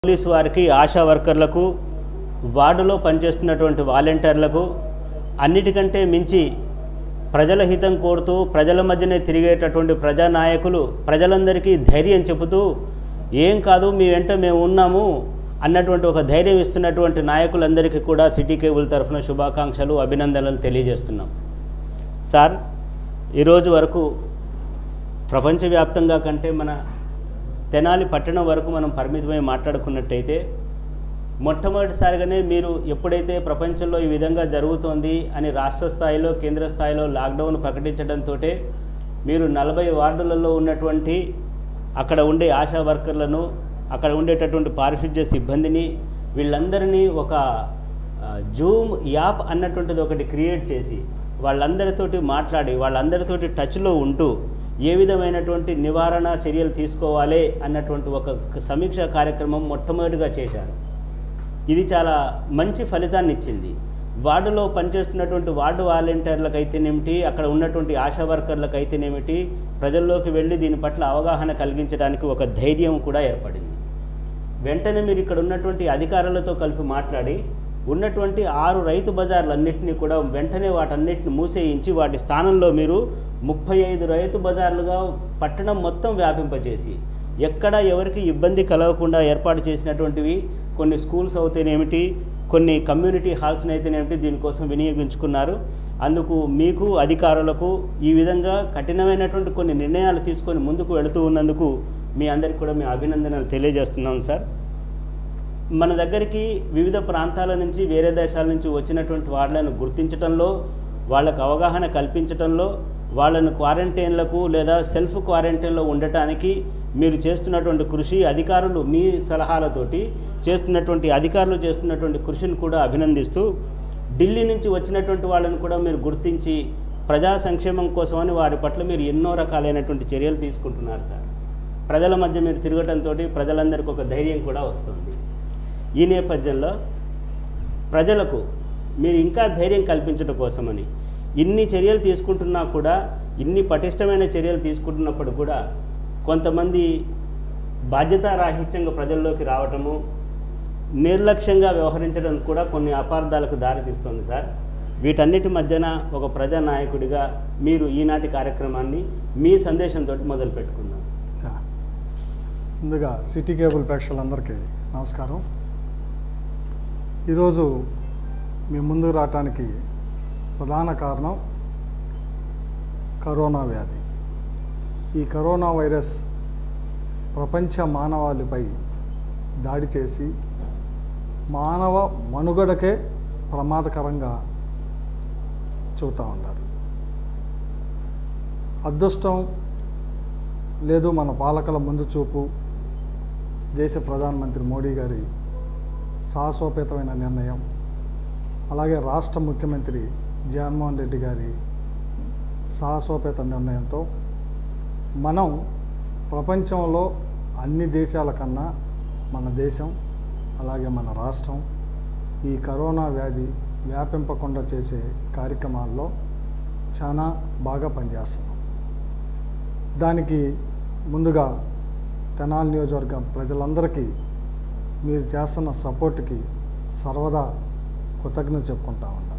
Police వారికి ఆశా వర్కర్లకు వార్డులో పనిచేస్తున్నటువంటి వాలంటీర్లకు అన్నిటికంటే మించి ప్రజల హితం కోరుతూ ప్రజల మధ్యనే తిరిగేటటువంటి ప్రజానాయకులు ప్రజలందరికీ ధైర్యం చెబుతూ ఏం కాదు మీ వెంట మేము ఉన్నాము అన్నటువంటి ఒక ధైర్యం ఇస్తున్నటువంటి నాయకులందరికీ కూడా సిటీ కేబుల్ తరఫున శుభాకాంక్షలు అభినందనలు తెలియజేస్తున్నాం సార్ ఈరోజు వరకు ప్రపంచవ్యాప్తంగా కంటే మన తెనాలి పట్టణం వరకు మనం పరిమితమై మాట్లాడుకున్నట్టయితే మొట్టమొదటిసారిగానే మీరు ఎప్పుడైతే ప్రపంచంలో ఈ విధంగా జరుగుతోంది అని రాష్ట్ర స్థాయిలో కేంద్ర స్థాయిలో లాక్డౌన్ ప్రకటించడంతో మీరు నలభై వార్డులలో ఉన్నటువంటి అక్కడ ఉండే ఆశా వర్కర్లను అక్కడ ఉండేటటువంటి పారిశుద్ధ్య సిబ్బందిని వీళ్ళందరినీ ఒక ఆ, జూమ్ యాప్ అన్నటువంటిది ఒకటి క్రియేట్ చేసి వాళ్ళందరితోటి మాట్లాడి వాళ్ళందరితోటి టచ్లో ఉంటూ ఏ విధమైనటువంటి నివారణ చర్యలు తీసుకోవాలి అన్నటువంటి ఒక సమీక్ష కార్యక్రమం మొట్టమొదటిగా చేశారు ఇది చాలా మంచి ఫలితాన్ని ఇచ్చింది వార్డులో పనిచేస్తున్నటువంటి వార్డు వాలంటీర్లకు అయితేనేమిటి అక్కడ ఉన్నటువంటి ఆశా వర్కర్లకు అయితేనేమిటి ప్రజల్లోకి వెళ్ళి దీని పట్ల అవగాహన కలిగించడానికి ఒక ధైర్యం కూడా ఏర్పడింది వెంటనే మీరు ఇక్కడ ఉన్నటువంటి అధికారులతో కలిపి మాట్లాడి ఉన్నటువంటి ఆరు రైతు బజార్లన్నింటినీ కూడా వెంటనే వాటన్నిటిని మూసేయించి వాటి స్థానంలో మీరు ముప్పై ఐదు రైతు బజార్లుగా పట్టణం మొత్తం వ్యాపింపజేసి ఎక్కడ ఎవరికి ఇబ్బంది కలగకుండా ఏర్పాటు చేసినటువంటివి కొన్ని స్కూల్స్ అవుతేనేమిటి కొన్ని కమ్యూనిటీ హాల్స్ని అయితేనేమిటి దీనికోసం వినియోగించుకున్నారు అందుకు మీకు అధికారులకు ఈ విధంగా కఠినమైనటువంటి కొన్ని నిర్ణయాలు తీసుకొని ముందుకు వెళుతూ ఉన్నందుకు మీ అందరికీ కూడా మేము అభినందనలు తెలియజేస్తున్నాం సార్ మన దగ్గరికి వివిధ ప్రాంతాల నుంచి వేరే దేశాల నుంచి వచ్చినటువంటి వాళ్ళను గుర్తించడంలో వాళ్ళకు అవగాహన కల్పించడంలో వాళ్ళను క్వారంటైన్లకు లేదా సెల్ఫ్ క్వారంటైన్లో ఉండటానికి మీరు చేస్తున్నటువంటి కృషి అధికారులు మీ సలహాలతోటి చేస్తున్నటువంటి అధికారులు చేస్తున్నటువంటి కృషిని కూడా అభినందిస్తూ ఢిల్లీ నుంచి వచ్చినటువంటి వాళ్ళని కూడా మీరు గుర్తించి ప్రజా సంక్షేమం కోసమని వారి పట్ల మీరు ఎన్నో రకాలైనటువంటి చర్యలు తీసుకుంటున్నారు సార్ ప్రజల మధ్య మీరు తిరగటంతో ప్రజలందరికీ ఒక ధైర్యం కూడా వస్తుంది ఈ నేపథ్యంలో ప్రజలకు మీరు ఇంకా ధైర్యం కల్పించడం కోసమని ఇన్ని చర్యలు తీసుకుంటున్నా కూడా ఇన్ని పటిష్టమైన చర్యలు తీసుకుంటున్నప్పుడు కూడా కొంతమంది బాధ్యతారాహిత్యంగా ప్రజల్లోకి రావటము నిర్లక్ష్యంగా వ్యవహరించడం కూడా కొన్ని అపార్థాలకు దారితీస్తుంది సార్ వీటన్నిటి మధ్యన ఒక ప్రజానాయకుడిగా మీరు ఈనాటి కార్యక్రమాన్ని మీ సందేశంతో మొదలు పెట్టుకుందాం యా. ముందుగా సిటీ కేబుల్ ప్రేక్షకులందరికీ నమస్కారం ఈరోజు మీ ముందుకు రావటానికి ప్రధాన కారణం కరోనా వ్యాధి ఈ కరోనా వైరస్ ప్రపంచ మానవాళిపై దాడి చేసి మానవ మనుగడకే ప్రమాదకరంగా చెబుతూ ఉన్నారు అదృష్టం లేదు మన పాలకుల ముందు చూపు దేశ ప్రధానమంత్రి మోడీ గారి సాహసోపేతమైన నిర్ణయం అలాగే రాష్ట్ర ముఖ్యమంత్రి జగన్మోహన్ రెడ్డి గారి సాహసోపేత నిర్ణయంతో మనం ప్రపంచంలో అన్ని దేశాల కన్నా మన దేశం అలాగే మన రాష్ట్రం ఈ కరోనా వ్యాధి వ్యాపింపకుండా చేసే కార్యక్రమాల్లో చాలా బాగా పనిచేస్తున్నాం దానికి ముందుగా తెనాలి నియోజకవర్గం ప్రజలందరికీ మీరు చేస్తున్న సపోర్ట్కి సర్వదా కృతజ్ఞత చెప్పుకుంటా ఉన్నాను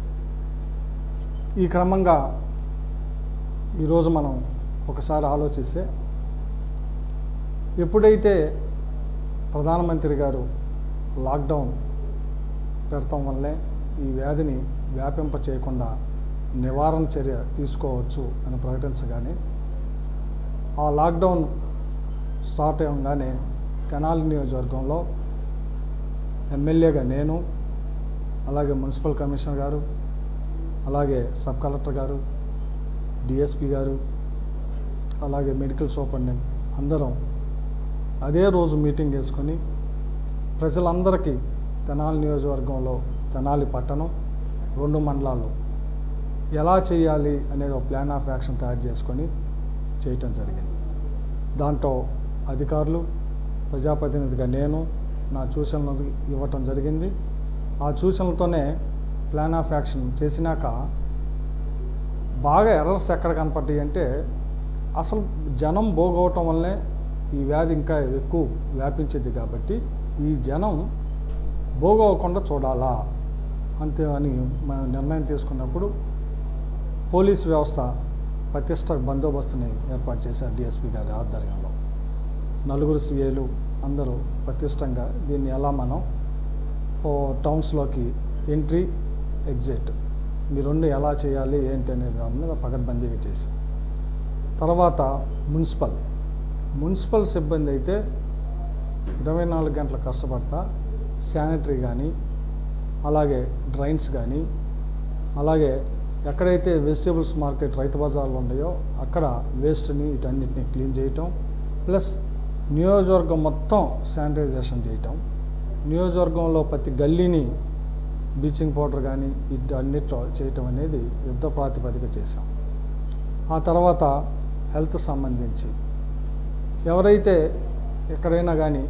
ఈ క్రమంగా ఈరోజు మనం ఒకసారి ఆలోచిస్తే ఎప్పుడైతే ప్రధానమంత్రి గారు లాక్డౌన్ పెడతాం వల్లే ఈ వ్యాధిని వ్యాపింప చేయకుండా నివారణ చర్య తీసుకోవచ్చు అని ప్రకటించగానే ఆ లాక్డౌన్ స్టార్ట్ అవ్వగానే తెనాలి నియోజకవర్గంలో ఎమ్మెల్యేగా నేను అలాగే మున్సిపల్ కమిషనర్ గారు అలాగే సబ్ కలెక్టర్ గారు డిఎస్పి గారు అలాగే మెడికల్ సూపరింటెండెంట్ అందరం అదే రోజు మీటింగ్ వేసుకొని ప్రజలందరికీ తెనాలి నియోజకవర్గంలో తెనాలి పట్టణం రెండు మండలాలు ఎలా చేయాలి అనేది ఒక ప్లాన్ ఆఫ్ యాక్షన్ తయారు చేసుకొని చేయటం జరిగింది దాంట్లో అధికారులు ప్రజాప్రతినిధిగా నేను నా సూచనలు ఇవ్వటం జరిగింది ఆ సూచనలతోనే ప్లాన్ ఆఫ్ యాక్షన్ చేసినాక బాగా ఎర్రర్స్ ఎక్కడ కనపడ్డాయి అంటే అసలు జనం భోగవటం వల్లనే ఈ వ్యాధి ఇంకా ఎక్కువ వ్యాపించింది కాబట్టి ఈ జనం భోగవకుండా చూడాలా అంతే అని మనం నిర్ణయం తీసుకున్నప్పుడు పోలీస్ వ్యవస్థ పటిష్ట బందోబస్తుని ఏర్పాటు చేశారు డిఎస్పీ గారి ఆధ్వర్యంలో నలుగురు సీఏలు అందరూ పటిష్టంగా దీన్ని ఎలా మనం ఓ టౌన్స్లోకి ఎంట్రీ ఎగ్జిట్ మీ రెండు ఎలా చేయాలి ఏంటి అనే దాని మీద పకడ్బందీగా చేశాం తర్వాత మున్సిపల్ మున్సిపల్ సిబ్బంది అయితే ఇరవై నాలుగు గంటలు కష్టపడతా శానిటరీ కానీ అలాగే డ్రైన్స్ కానీ అలాగే ఎక్కడైతే వెజిటేబుల్స్ మార్కెట్ రైతు బజార్లు ఉన్నాయో అక్కడ వేస్ట్ని వీటన్నిటిని క్లీన్ చేయటం ప్లస్ నియోజకవర్గం మొత్తం శానిటైజేషన్ చేయటం నియోజకవర్గంలో ప్రతి గల్లీని బ్లీచింగ్ పౌడర్ కానీ ఇటు అన్నిట్లో చేయటం అనేది యుద్ధ ప్రాతిపదిక చేశాం ఆ తర్వాత హెల్త్ సంబంధించి ఎవరైతే ఎక్కడైనా కానీ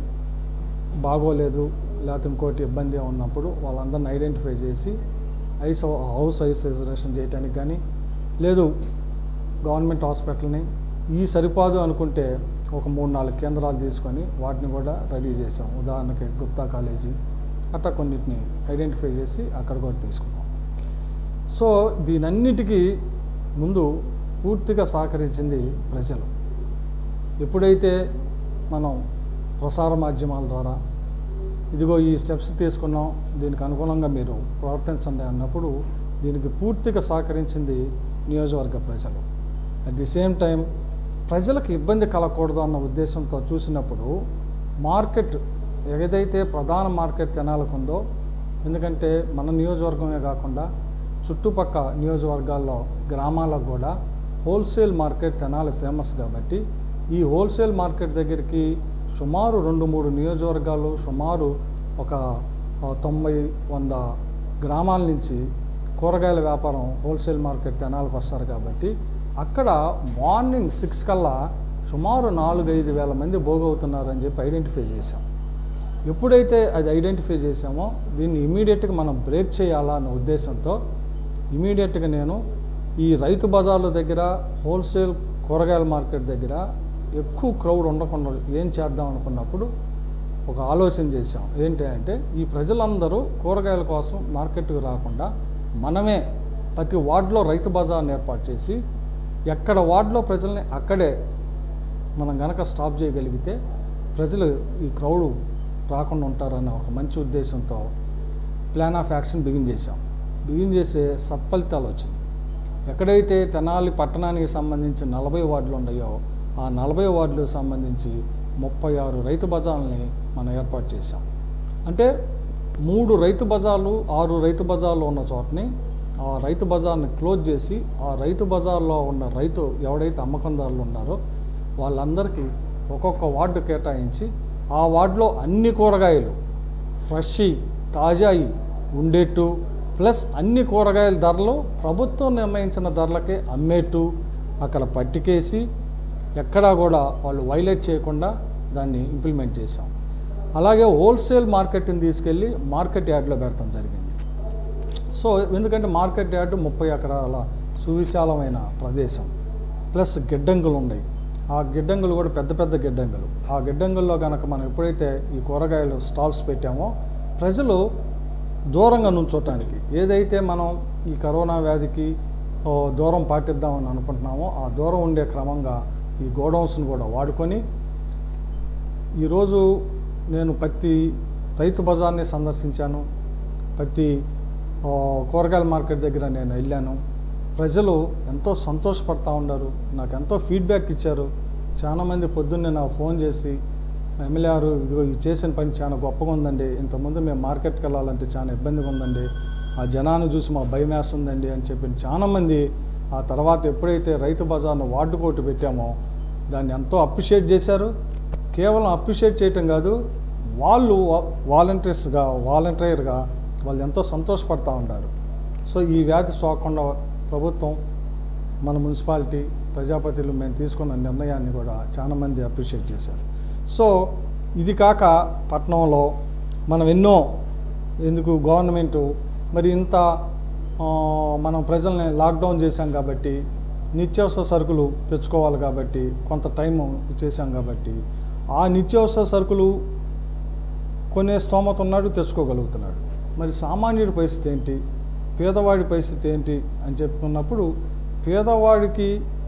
బాగోలేదు లేకపోతే ఇంకోటి ఇబ్బంది ఉన్నప్పుడు వాళ్ళందరిని ఐడెంటిఫై చేసి ఐస్ హౌస్ ఐసోలేషన్ చేయడానికి కానీ లేదు గవర్నమెంట్ హాస్పిటల్ని ఈ సరిపాదు అనుకుంటే ఒక మూడు నాలుగు కేంద్రాలు తీసుకొని వాటిని కూడా రెడీ చేసాం ఉదాహరణకి గుప్తా కాలేజీ అట్లా కొన్నిటిని ఐడెంటిఫై చేసి అక్కడ కూడా తీసుకున్నాం సో దీనన్నిటికీ ముందు పూర్తిగా సహకరించింది ప్రజలు ఎప్పుడైతే మనం ప్రసార మాధ్యమాల ద్వారా ఇదిగో ఈ స్టెప్స్ తీసుకున్నాం దీనికి అనుగుణంగా మీరు ప్రవర్తించండి అన్నప్పుడు దీనికి పూర్తిగా సహకరించింది నియోజకవర్గ ప్రజలు అట్ ది సేమ్ టైం ప్రజలకు ఇబ్బంది కలగకూడదు అన్న ఉద్దేశంతో చూసినప్పుడు మార్కెట్ ఏదైతే ప్రధాన మార్కెట్ తెనాలకు ఉందో ఎందుకంటే మన నియోజకవర్గమే కాకుండా చుట్టుపక్క నియోజకవర్గాల్లో గ్రామాలకు కూడా హోల్సేల్ మార్కెట్ తెనాలి ఫేమస్ కాబట్టి ఈ హోల్సేల్ మార్కెట్ దగ్గరికి సుమారు రెండు మూడు నియోజకవర్గాలు సుమారు ఒక ఆ, తొంభై వంద గ్రామాల నుంచి కూరగాయల వ్యాపారం హోల్సేల్ మార్కెట్ తెనాలకు వస్తారు కాబట్టి అక్కడ మార్నింగ్ సిక్స్ కల్లా సుమారు నాలుగు ఐదు వేల మంది భోగవుతున్నారని చెప్పి ఐడెంటిఫై చేశాం ఎప్పుడైతే అది ఐడెంటిఫై చేసామో దీన్ని ఇమీడియట్గా మనం బ్రేక్ చేయాలా అన్న ఉద్దేశంతో ఇమీడియట్గా నేను ఈ రైతు బజార్ల దగ్గర హోల్సేల్ కూరగాయల మార్కెట్ దగ్గర ఎక్కువ క్రౌడ్ ఉండకుండా ఏం చేద్దాం అనుకున్నప్పుడు ఒక ఆలోచన చేశాం ఏంటి అంటే ఈ ప్రజలందరూ కూరగాయల కోసం మార్కెట్కి రాకుండా మనమే ప్రతి వార్డులో రైతు బజార్ని ఏర్పాటు చేసి ఎక్కడ వార్డులో ప్రజల్ని అక్కడే మనం గనక స్టాప్ చేయగలిగితే ప్రజలు ఈ క్రౌడ్ రాకుండా ఉంటారన్న ఒక మంచి ఉద్దేశంతో ప్లాన్ ఆఫ్ యాక్షన్ బిగిన్ చేశాం బిగిన్ చేసే సత్ఫలితాలు వచ్చింది ఎక్కడైతే తెనాలి పట్టణానికి సంబంధించి నలభై వార్డులు ఉన్నాయో ఆ నలభై వార్డులకు సంబంధించి ముప్పై ఆరు రైతు బజార్లని మనం ఏర్పాటు చేశాం అంటే మూడు రైతు బజార్లు ఆరు రైతు బజార్లు ఉన్న చోటని ఆ రైతు బజార్ని క్లోజ్ చేసి ఆ రైతు బజార్లో ఉన్న రైతు ఎవడైతే అమ్మకందారులు ఉన్నారో వాళ్ళందరికీ ఒక్కొక్క వార్డు కేటాయించి ఆ వార్డులో అన్ని కూరగాయలు ఫ్రెష్ తాజాయి ఉండేట్టు ప్లస్ అన్ని కూరగాయల ధరలు ప్రభుత్వం నిర్ణయించిన ధరలకే అమ్మేట్టు అక్కడ పట్టికేసి ఎక్కడా కూడా వాళ్ళు వైలేట్ చేయకుండా దాన్ని ఇంప్లిమెంట్ చేశాం అలాగే హోల్సేల్ మార్కెట్ని తీసుకెళ్ళి మార్కెట్ యార్డ్లో పెడతాం జరిగింది సో ఎందుకంటే మార్కెట్ యార్డు ముప్పై ఎకరాల సువిశాలమైన ప్రదేశం ప్లస్ గిడ్డంగులు ఉన్నాయి ఆ గిడ్డంగులు కూడా పెద్ద పెద్ద గిడ్డంగులు ఆ గిడ్డంగుల్లో కనుక మనం ఎప్పుడైతే ఈ కూరగాయలు స్టాల్స్ పెట్టామో ప్రజలు దూరంగా నుంచోటానికి ఏదైతే మనం ఈ కరోనా వ్యాధికి ఓ, దూరం పాటిద్దామని అనుకుంటున్నామో ఆ దూరం ఉండే క్రమంగా ఈ గోడౌన్స్ని కూడా వాడుకొని ఈరోజు నేను ప్రతి రైతు బజార్ని సందర్శించాను ప్రతి ఆ, కూరగాయల మార్కెట్ దగ్గర నేను వెళ్ళాను ప్రజలు ఎంతో సంతోషపడతా ఉన్నారు నాకు ఎంతో ఫీడ్బ్యాక్ ఇచ్చారు చాలామంది పొద్దున్నే నాకు ఫోన్ చేసి ఎమ్మెల్యే గారు ఇదిగో ఇది చేసిన పని చాలా గొప్పగా ఉందండి ఇంతకుముందు మేము మార్కెట్కి వెళ్ళాలంటే చాలా ఇబ్బందిగా ఉందండి ఆ జనాన్ని చూసి మా భయం వేస్తుందండి అని చెప్పి చాలామంది ఆ తర్వాత ఎప్పుడైతే రైతు బజార్ను వార్డు కోర్టు పెట్టామో దాన్ని ఎంతో అప్రిషియేట్ చేశారు కేవలం అప్రిషియేట్ చేయటం కాదు వాళ్ళు వాలంటీర్స్గా వాలంటీర్గా వాళ్ళు ఎంతో సంతోషపడతా ఉంటారు సో ఈ వ్యాధి సోకకుండా ప్రభుత్వం మన మున్సిపాలిటీ ప్రజాపతిలు మేము తీసుకున్న నిర్ణయాన్ని కూడా చాలామంది అప్రిషియేట్ చేశారు సో ఇది కాక పట్టణంలో మనం ఎన్నో ఎందుకు గవర్నమెంట్ మరి ఇంత ఆ, మనం ప్రజల్ని లాక్డౌన్ చేశాం కాబట్టి నిత్యావసర సరుకులు తెచ్చుకోవాలి కాబట్టి కొంత టైం చేశాం కాబట్టి ఆ నిత్యావసర సరుకులు కొనే స్తోమత ఉన్నాడు తెచ్చుకోగలుగుతున్నాడు మరి సామాన్యుడి పరిస్థితి ఏంటి పేదవాడి పరిస్థితి ఏంటి అని చెప్పుకున్నప్పుడు పేదవాడికి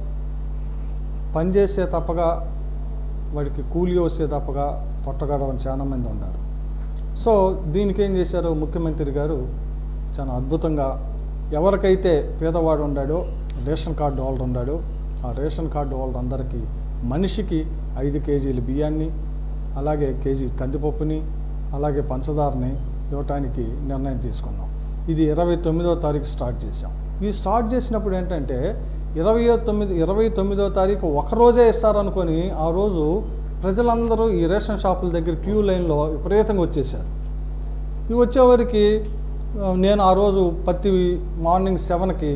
పనిచేసే తప్పగా వాడికి కూలి వస్తే తప్పగా పొట్టగడవని చాలా మంది ఉన్నారు సో దీనికి ఏం చేశారు ముఖ్యమంత్రి గారు చాలా అద్భుతంగా ఎవరికైతే పేదవాడు ఉన్నాడో రేషన్ కార్డు హోల్డర్ ఉన్నాడో ఆ రేషన్ కార్డు హోల్డర్ అందరికీ మనిషికి ఐదు కేజీల బియ్యాన్ని అలాగే కేజీ కందిపప్పుని అలాగే పంచదారని ఇవ్వటానికి నిర్ణయం తీసుకున్నాం ఇది ఇరవై తొమ్మిదో తారీఖు స్టార్ట్ చేసాం ఈ స్టార్ట్ చేసినప్పుడు ఏంటంటే ఇరవై తొమ్మిది ఇరవై తొమ్మిదో తారీఖు ఒకరోజే ఇస్తారనుకొని ఆ రోజు ప్రజలందరూ ఈ రేషన్ షాపుల దగ్గర క్యూ లైన్లో విపరీతంగా వచ్చేసారు ఇవి వచ్చేవరకు ఆ, నేను ఆ రోజు పత్తి మార్నింగ్ సెవెన్కి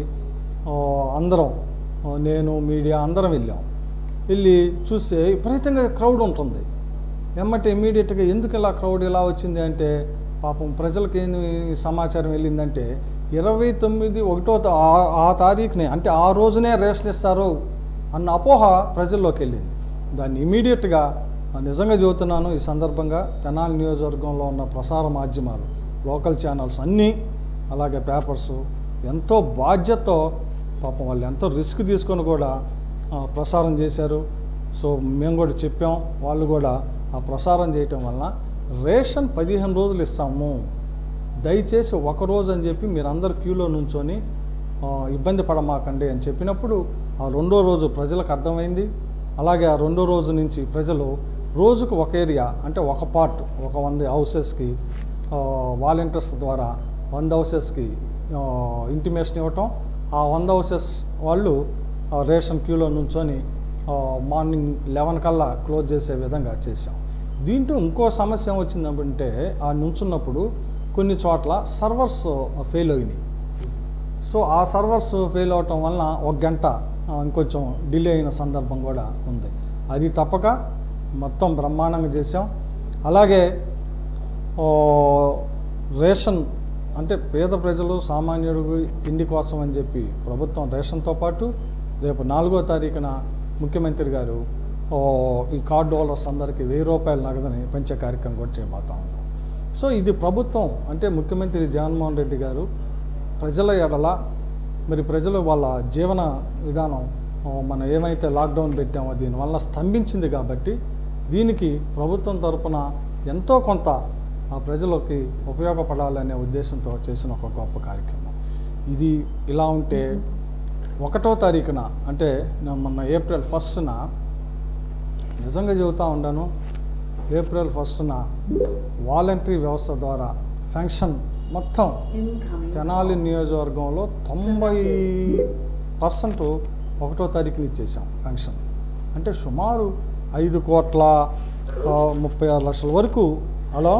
అందరం ఆ, నేను మీడియా అందరం వెళ్ళాం వెళ్ళి చూస్తే విపరీతంగా క్రౌడ్ ఉంటుంది ఎమ్మటే ఇమీడియట్గా ఎందుకు ఇలా క్రౌడ్ ఇలా వచ్చింది అంటే పాపం ప్రజలకి ఏం సమాచారం వెళ్ళిందంటే ఇరవై తొమ్మిది ఒకటో తా- ఆ- ఆ తారీఖునే అంటే ఆ రోజునే రేషన్ ఇస్తారు అన్న అపోహ ప్రజల్లోకి వెళ్ళింది దాన్ని ఇమీడియట్గా నిజంగా చెబుతున్నాను ఈ సందర్భంగా తెనాలి నియోజకవర్గంలో ఉన్న ప్రసార మాధ్యమాలు లోకల్ ఛానల్స్ అన్నీ అలాగే పేపర్స్ ఎంతో బాధ్యతతో పాపం వాళ్ళు ఎంతో రిస్క్ తీసుకొని కూడా ఆ, ప్రసారం చేశారు సో మేము కూడా చెప్పాం వాళ్ళు కూడా ఆ ప్రసారం చేయటం వలన రేషన్ పదిహేను రోజులు ఇస్తాము దయచేసి ఒక రోజు అని చెప్పి మీరందరు క్యూలో నుంచొని ఆ, ఇబ్బంది పడమాకండి అని చెప్పినప్పుడు ఆ రెండో రోజు ప్రజలకు అర్థమైంది అలాగే ఆ రెండో రోజు నుంచి ప్రజలు రోజుకు ఒక ఏరియా అంటే ఒక పార్ట్ ఒక వంద హౌసెస్కి వాలంటీర్స్ ద్వారా వంద హౌసెస్కి ఇంటిమేషన్ ఇవ్వటం ఆ వంద హౌసెస్ వాళ్ళు ఆ, రేషన్ క్యూలో నుంచొని ఆ, మార్నింగ్ లెవెన్ కల్లా క్లోజ్ చేసే విధంగా చేసాం దీంట్లో ఇంకో సమస్య ఏమొచ్చిందంటే ఆ నుంచున్నప్పుడు కొన్ని చోట్ల సర్వర్స్ ఫెయిల్ అయినాయి సో ఆ సర్వర్స్ ఫెయిల్ అవటం వలన ఒక గంట ఆ, ఇంకొంచెం డిలే అయిన సందర్భం కూడా ఉంది అది తప్పక మొత్తం బ్రహ్మాండంగా చేసాం అలాగే ఓ, రేషన్ అంటే పేద ప్రజలు సామాన్యుడు తిండి కోసం అని చెప్పి ప్రభుత్వం రేషన్తో పాటు రేపు నాలుగో తారీఖున ముఖ్యమంత్రి గారు ఓ, ఈ కార్డు హోల్డర్స్ అందరికీ వెయ్యి రూపాయల నగదని పెంచే కార్యక్రమం కూడా చేయబోతా ఉన్నాం సో ఇది ప్రభుత్వం అంటే ముఖ్యమంత్రి జగన్మోహన్ రెడ్డి గారు ప్రజల ఎడల మరి ప్రజలు వాళ్ళ జీవన విధానం ఆ, మనం ఏమైతే లాక్డౌన్ పెట్టామో దీనివల్ల స్తంభించింది కాబట్టి దీనికి ప్రభుత్వం తరపున ఎంతో కొంత ఆ ప్రజలకి ఉపయోగపడాలనే ఉద్దేశంతో చేసిన ఒక గొప్ప కార్యక్రమం ఇది ఇలా ఉంటే ఒకటో తారీఖున అంటే నేను మొన్న ఏప్రిల్ ఫస్ట్న నిజంగా చెబుతా ఉన్నాను ఏప్రిల్ ఫస్ట్న వాలంటరీ వ్యవస్థ ద్వారా ఫంక్షన్ మొత్తం తెనాలి నియోజకవర్గంలో తొంభై పర్సెంట్ ఒకటో తారీఖున ఇచ్చేసాం ఫంక్షన్ అంటే సుమారు ఐదు కోట్ల ఆ, ముప్పై ఆరు లక్షల వరకు హలో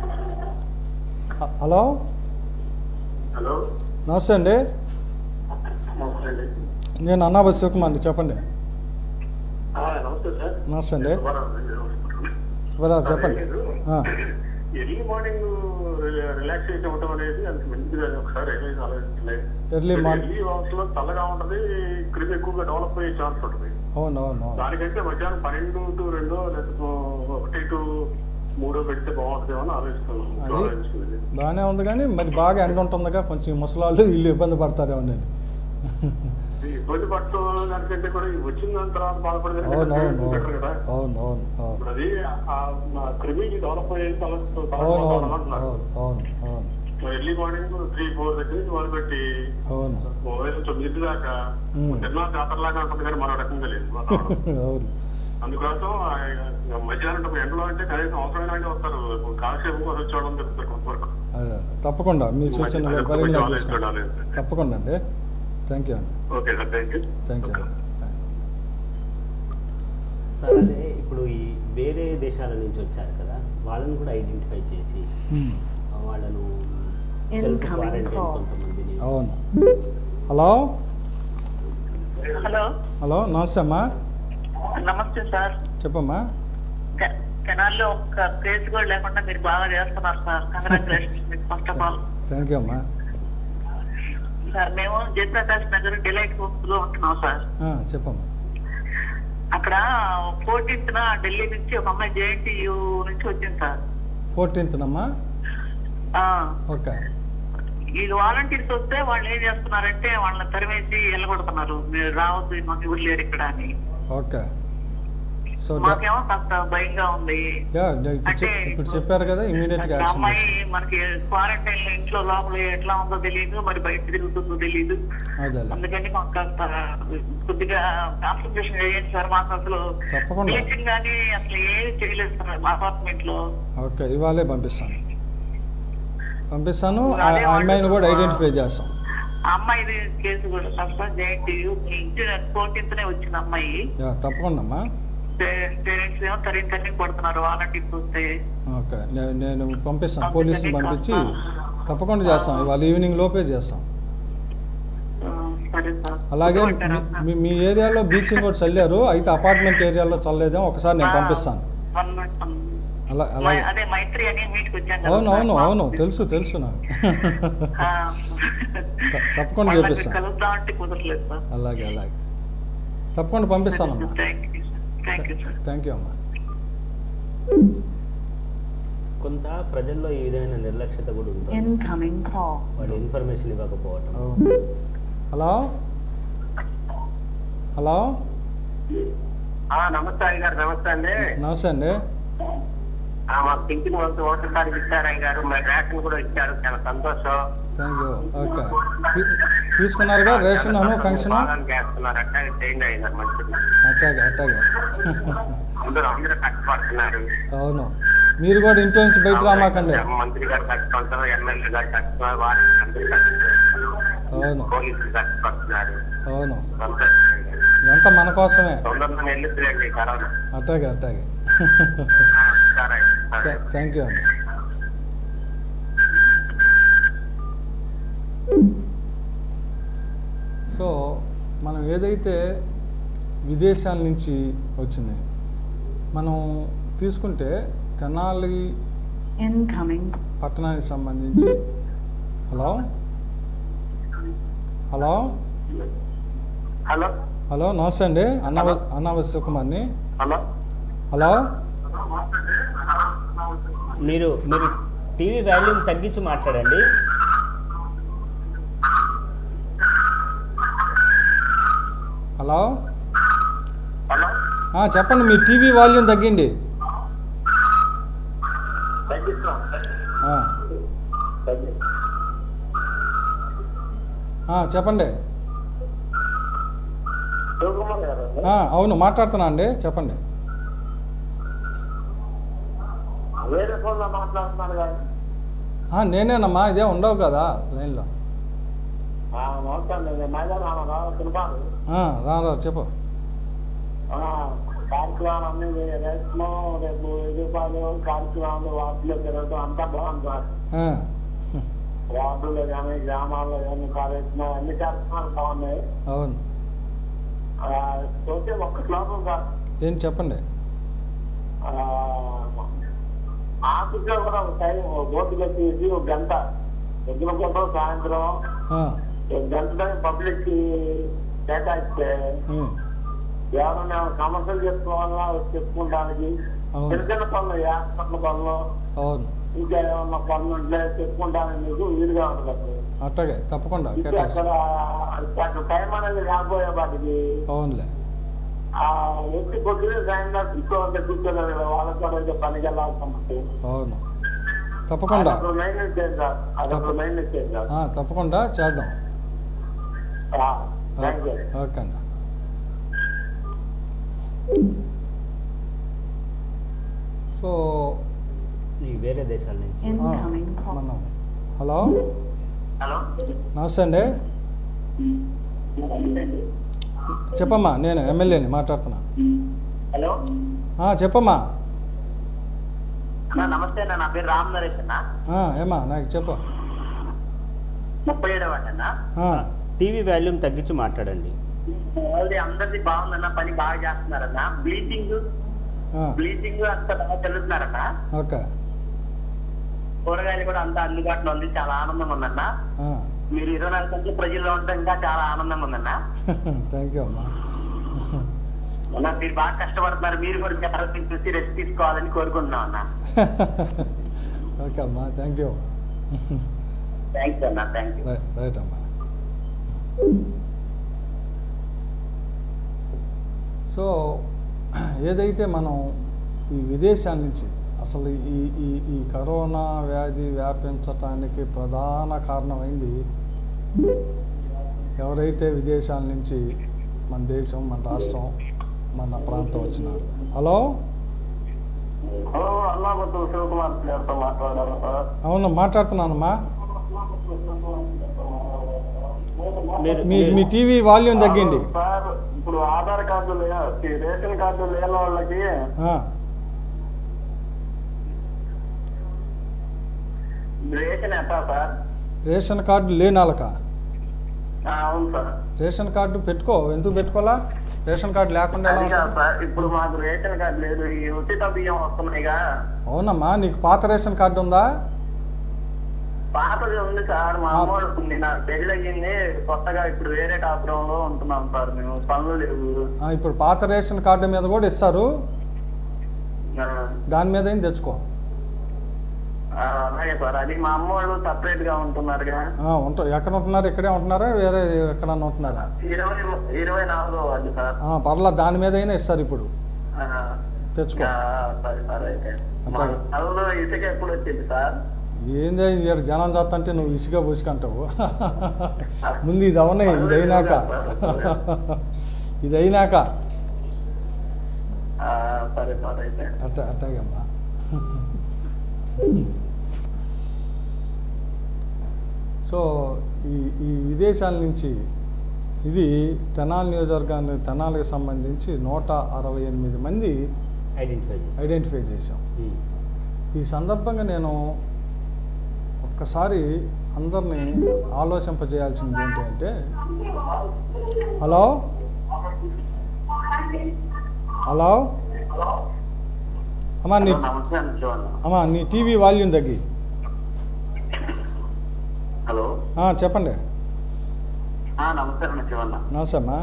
హ- హలో హలో నమస్తే అండి నమస్తే అండి నేను అన్నాబ శివకుమార్ని చెప్పండి ఆ, నమస్తే సార్ నమస్తే అండి సుబ్బారావు అండి. శివరావు చెప్పండి ఆ, ఎర్లీ మార్నింగ్ రిలాక్సేషన్ ఇవ్వడం అనేది అంత మంచిది అని ఒకసారి రియలైజ్ ఆలోచించండి ఎర్లీ మార్నింగ్ ఎర్లీ అవర్స్ లో చల్లగా ఉంటది క్రిమి ఎక్కువగా డెవలప్ అయ్యే ఛాన్స్ ఉంటుంది అవును అవును అవును దానికంటే మధ్యాహ్నం పన్నెండు టు రెండో లేకపోతే ఒకటి టు మూడో పెడితే బాగుంటుందేమో అని ఆలోచిస్తున్నాను అది- ఆలోచిస్తుంది బాగానే ఉంది కానీ మరి బాగా ఎండ ఉంటుందిగా కొంచెం ముసలాళ్ళు ఇల్లు ఇబ్బంది పడతారేమో నేను ఈ ఇబ్బంది పడటం దానికంటే కూడా ఈ వచ్చిన దాని తర్వాత బాధపడేది అవును అవును బెటర్ కదా అవును అవును అవును అవును ఇప్పుడు అది ఆ నా క్రిమి డెవలప్ అయ్యే అవును అవును అవును అంటున్నారు అవును అవును ఎర్లీ మార్నింగ్ త్రీ ఫోర్ దగ్గర నుంచి మొదలుపెట్టి అవును మొబైల్ తొమ్మిది దాకా మ్మ్. తిన్నా జాతరలాగా ఉంటుంది కానీ మరో రకంగా లేదు వాతావరణం అవును అందుకోసం ఆ, ఇక మధ్యాహ్నం టైం ఎండలో అంటే కనీసం అవసరమైన అంటే వస్తారు కాలక్షేపం కోసం వచ్చేవాళ్ళని చెప్తారు కొంతవరకు అదే సూచన మీ సూచన కొంచెం పరిగణలోకి ఆలోచించండి, తీసుకుంటాం ఆలోచించండి. తప్పకుండా అండి థ్యాంక్ యూ అండి okay sir thank you thank you sir అదే ఇప్పుడు ఈ వేరే దేశాల నుంచి వచ్చారు కదా వాళ్ళని కూడా ఐడెంటిఫై చేసి ఆ, వాళ్ళను సెల్ఫ్ Incoming క్వారంటైన్ call. కొంతమందిని అవును హలో హలో హలో నమస్తే అమ్మా నమస్తే సార్ చెప్పమ్మా తె- తెనాలిలో ఒక్క కేసు కూడా లేకుండా మీరు బాగా చేస్తున్నారు సార్ కంగ్రాచులేషన్స్ మీకు first of all thank you అమ్మా సార్ మేము జయప్రకాష్ నగర్ డిలైట్ హోమ్స్ లో ఉంటున్నాం సార్ ఆ, చెప్పమ్మా అక్కడ ఫోర్టీన్త్ ఢిల్లీ నుంచి ఒక అమ్మాయి జేఎన్టీయూ నుంచి వచ్చింది సార్ ఫోర్టీన్త్నమ్మా ఆ, ఓకే వీళ్ళు వాలంటీర్స్ వస్తే వాళ్ళు ఏం చేస్తున్నారంటే వాళ్ళని తరిమేసి వెళ్ళగొడుతున్నారు మీరు రావద్దు మాకు ఎవరు లేరు ఇక్కడ అని ఓకే సో మాకేమో కాస్త భయంగా ఉంది యా ఇప్పుడు చెప్- ఇప్పుడు చెప్పారు కదా ఇమీడియట్గా ఆ యాక్షన్ అమ్మాయి మనకి క్వారంటైన్ లో ఇంట్లో లోపల ఎట్లా ఉందో తెలియదు మరి బయట తిరుగుతుందో తెలియదు అదే అందుకని మాకు కాస్త కొద్దిగా కాన్సన్ట్రేషన్ చేయండి సార్ మాకు అసలు తప్పకుండా. బ్లీచింగ్ కానీ అసలు ఏమి చేయలేదు సార్ మా అపార్ట్మెంట్ లో ఓకే ఇవాళే పంపిస్తాను పంపిస్తాను ఆ అదే ఆ అమ్మాయిని కూడా వాళ్ళు- ఐడెంటిఫై చేస్తాం ఆ అమ్మాయిది కేసు కూడా కాస్త జయంతి ఇంటి ఫోర్టీన్త్నే వచ్చిన అమ్మాయి యా తప్పకుండా అమ్మా పేరెంట్స్ ఏమో తరిగి తరిగి కొడుతున్నారు వాలంటీర్స్ వస్తే ఓకే నేను నేను పంపిస్తాను పోలీసుని పంపించి తప్పకుండా చేస్తాం ఇవాళ ఈవినింగ్ లోపే చేస్తాం ఆ, సరే సార్ అలాగే కొట్టారా మీ- సార్? మీ మీ ఏరియాలో బీచింగ్ కూడా చల్లారు అయితే అపార్ట్మెంట్ ఏరియాలో చల్లలేదేమో ఒకసారి నేను పంపిస్తాను వన్ మినిట్, వన్ మినిట్. అలా మై- అలాగే అదే మైత్రి అని మీటికి వచ్చాను కదా అవును సార్, అవును మా అవును ఆఫీస్. తెలుసు తెలుసు నాకు ఆ. త- తప్పకుండా వాళ్ళకి చేపిస్తాను. కలుద్దామంటే కుదరలేదు సార్ అలాగే అలాగే తప్పకుండా పంపిస్తానమ్మా thank you sir thank you sir thank you అమ్మా కొంత ప్రజల్లో ఈ విధమైన నిర్లక్ష్యత కూడా ఉంటుంది Incoming call. వాళ్ళు ఇన్ఫర్మేషన్ ఇవ్వకపోవటం అవును. హలో హలో నమస్తే అయ్య గారు నమస్తే అండి నమస్తే అండి ఆ, మాకు పింఛన్ వంతు ఓటర్ కార్డు ఇచ్చారు అయ్య గారు మరి రేషన్ కూడా ఇచ్చారు చాలా సంతోషం థ్యాంక్ యూ ఓకే తీ- తీసుకున్నారుగా రేషన్ అను ఫంక్షన్ బాగానే చేస్తున్నారు అట్టాగే చేయండి అయ్య గారు మంచిది అట్టాగే అట్టాగే అందరూ అందరూ కష్టపడుతున్నారు అవును మీరు కూడా ఇంట్లో నుంచి బయట రామాకండి మంత్రి గారు కష్టపడుతున్నారు ఎమ్మెల్యే గారు కష్టపడుతున్నారు వారికి అందరూ కష్టపడుతున్నారు అవును పోలీసులు కష్టపడుతున్నారు అవును సంతోషం అయ్య గారు. ఇదంతా మన కోసమే తొందరగా వెళ్ళిద్దులేండి కరోనా అట్టాగే అట్టాగే ఆ, సరే సరే థ్యాంక్ యూ అండి సో మనం ఏదైతే విదేశాల నుంచి వచ్చింది మనం తీసుకుంటే తెనాలి Incoming. పట్టణానికి సంబంధించి హలో హలో హలో హలో నమస్తే అండి అన్నవ అన్నవ శివకుమార్ని హలో హలో మీరు మీరు టీవీ వాల్యూమ్ తగ్గించి మాట్లాడండి హలో హలో ఆ, చెప్పండి మీ టీవీ వాల్యూమ్ తగ్గిండి తగ్గిస్తున్నాం ఆ, ఆ, చెప్పండి శివకుమార్ గారు ఆ, అవును మాట్లాడుతున్నా అండి చెప్పండి వేరే ఫోన్లో మాట్లాడుతున్నారు కానీ ఆ, నేనేనమ్మా ఇదే ఉండవు కదా లైన్లో నమస్కారం నేను మైదానం తినపాను ఆ, రా రా చెప్పు కార్యక్రమాలు అన్ని రేపు రేపు ఎదురుపాలు కార్యక్రమాలు వార్డులో తిరగడం అంతా బాగుంది సార్ ఆ, వార్డులో కానీ గ్రామాల్లో కానీ కార్యక్రమాలు అన్ని కార్యక్రమాలు బాగున్నాయి అవును ఆ, పోతే ఒక్క శ్లోకం సార్ ఏం చెప్పండి ఆ, ఆఫీస్లో కూడా ఒక టైం బోర్డులో తీసి ఒక గంట పొద్దున పూట సాయంత్రం ఆ, ఒక గంట టైం పబ్లిక్ కి కేటాయిస్తే ఉమ్, ఎవరైనా సమస్యలు చెప్పుకోవాలా చెప్పుకోవడానికి అవును చిన్న చిన్న పనులు యాత్ర పనులు అవును ఇంకా ఏమన్నా పనులు ఉంటే చెప్పుకుంటానికి మీకు వీలుగా ఉంటుంది అప్పుడు అట్టగే తప్పకుండా ఇంకా కేటాయిస్తాం అక్కడ అక్కడ టైం అనేది రాబోయే వాటికి అవునులే ఆ వ్యక్తి పొద్దునే సాయంత్రం కూర్చోవాలంటే కూర్చోలేదు కదా వాళ్ళకి కూడా ఇంకా పనికి వెళ్ళాల్సి ఉంటుంది అవును తప్పకుండా అదొక మెయింటెనెన్స్ చేయండి సార్ అదొక మెయింటెనెన్స్ చేయండి సార్ ఆ, తప్పకుండా చేద్దాం థ్యాంక్ యూ ఓకే అండి సో ఈ వేరే దేశాల నుంచి ఆ, Incoming call. మనం హలో హలో నమస్తే అండి చెప్పమ్మా నేను ఎమ్మెల్యేని మాట్లాడుతున్నా హలో ఆ, చెప్పమ్మా అన్న నమస్తే అన్న నా పేరు రామ్ నరేష్ అన్న ఆ, ఏమ్మా నాకు చెప్పు ముప్పై ఏడవ అన్న ఆ, టీవీ వాల్యూమ్ తగ్గించి మాట్లాడండి ఆల్రెడీ అందరిది బాగుందన్న పని బాగా చేస్తున్నారన్న బ్లీచింగ్ ఆ, బ్లీచింగ్ అంతా బాగా చల్లుతున్నారన్న ఓకే కూరగాయలు కూడా అంతా అందుబాటులో ఉంది చాలా ఆనందంగా ఉందన్న ఆ, మీరు ఇరవై నాలుగు గంటలు ప్రజల్లో ఉంటే ఇంకా చాలా ఆనందంగా ఉందన్న థ్యాంక్ యూ అమ్మా అన్న మీరు బాగా కష్టపడుతున్నారు మీరు కూడా ఆరోగ్యం చూసి రెస్ట్ తీసుకోవాలని కోరుకుంటున్నాం అన్న ఓకే అమ్మా థ్యాంక్ యూ థ్యాంక్స్ అన్న థ్యాంక్ యూ రైట్ రైట్ అమ్మా సో ఏదైతే మనం ఈ విదేశాల నుంచి అసలు ఈ ఈ ఈ కరోనా వ్యాధి వ్యాపించటానికి ప్రధాన కారణమైంది ఎవరైతే విదేశాల నుంచి మన దేశం మన రాష్ట్రం మన ప్రాంతం వచ్చినారు హలో హలో అల్లాబద్దు శివకుమార్ గారితో మాట్లాడారు సార్ అవును మాట్లాడుతున్నానమ్మా మీరు మీ మీ టీవీ వాల్యూమ్ తగ్గింది సార్ ఇప్పుడు ఆధార్ కార్డు లే- ఈ రేషన్ కార్డు లేని వాళ్ళకి ఆ, రేషన్ ఎట్టా సార్ రేషన్ కార్డు లేని వాళ్ళకా ఆ, అవును సార్ రేషన్ కార్డు పెట్టుకో ఎందుకు పెట్టుకోవాలా రేషన్ కార్డు లేకుండా ఎలా అది కాదు ఉంటుంది? సార్ ఇప్పుడు మాకు రేషన్ కార్డు లేదు ఈ ఉచిత బియ్యం వస్తున్నాయిగా అవునమ్మా నీకు పాత రేషన్ కార్డు ఉందా పాతది ఉంది సార్ మా అమ్మోడు ఉంది నాకు పెళ్లి అయ్యింది కొత్తగా ఇప్పుడు వేరే కాపురంలో ఉంటున్నాం సార్ మేము పనులు లేవు ఆ, ఇప్పుడు పాత రేషన్ కార్డు మీద కూడా ఇస్తారు ఆ, దాని మీద ఏం తెచ్చుకో ఆ, అలాగే సార్ అది మా అమ్మోళ్ళు సపరేట్ గా ఉంటున్నారుగా ఆ, ఉంటా ఎక్కడ ఉంటున్నారు ఇక్కడే ఉంటున్నారా వేరే ఎక్కడన్నా ఉంటున్నారా ఇరవై ఇరవై నాలుగో వాళ్ళు సార్ ఆ, పర్లా దాని మీద అయినా ఇస్తారు ఇప్పుడు ఆ, తెచ్చుకో ఆ, సరే సార్ అయితే అట్లాగే. అందులో ఇసుక ఎప్పుడు వచ్చింది సార్ ఏంది ఈడ జనం చేస్తుంటే నువ్వు ఇసుక బుసుకంటావు ముందు ఇది అవనే ఇది అయినాక ఇది అయినాక ఆ, సరే సార్ అయితే అట్ట అట్టాగమ్మా సో ఈ ఈ విదేశాల నుంచి ఇది తెనాలి నియోజకవర్గాన్ని తెనాలికి సంబంధించి నూట అరవై ఎనిమిది మంది ఐడెంటిఫై చేసి ఐడెంటిఫై చేశాం ఈ సందర్భంగా నేను ఒక్కసారి అందరినీ ఆలోచింపజేయాల్సింది ఏంటి అంటే హలో హలో అమ్మా నీ నమస్తే అండి శివన్న అమ్మా నీ టీవీ వాల్యూమ్ తగ్గి హలో ఆ, చెప్పండి ఆ, నమస్తే అండి శివన్న నమస్తే అమ్మా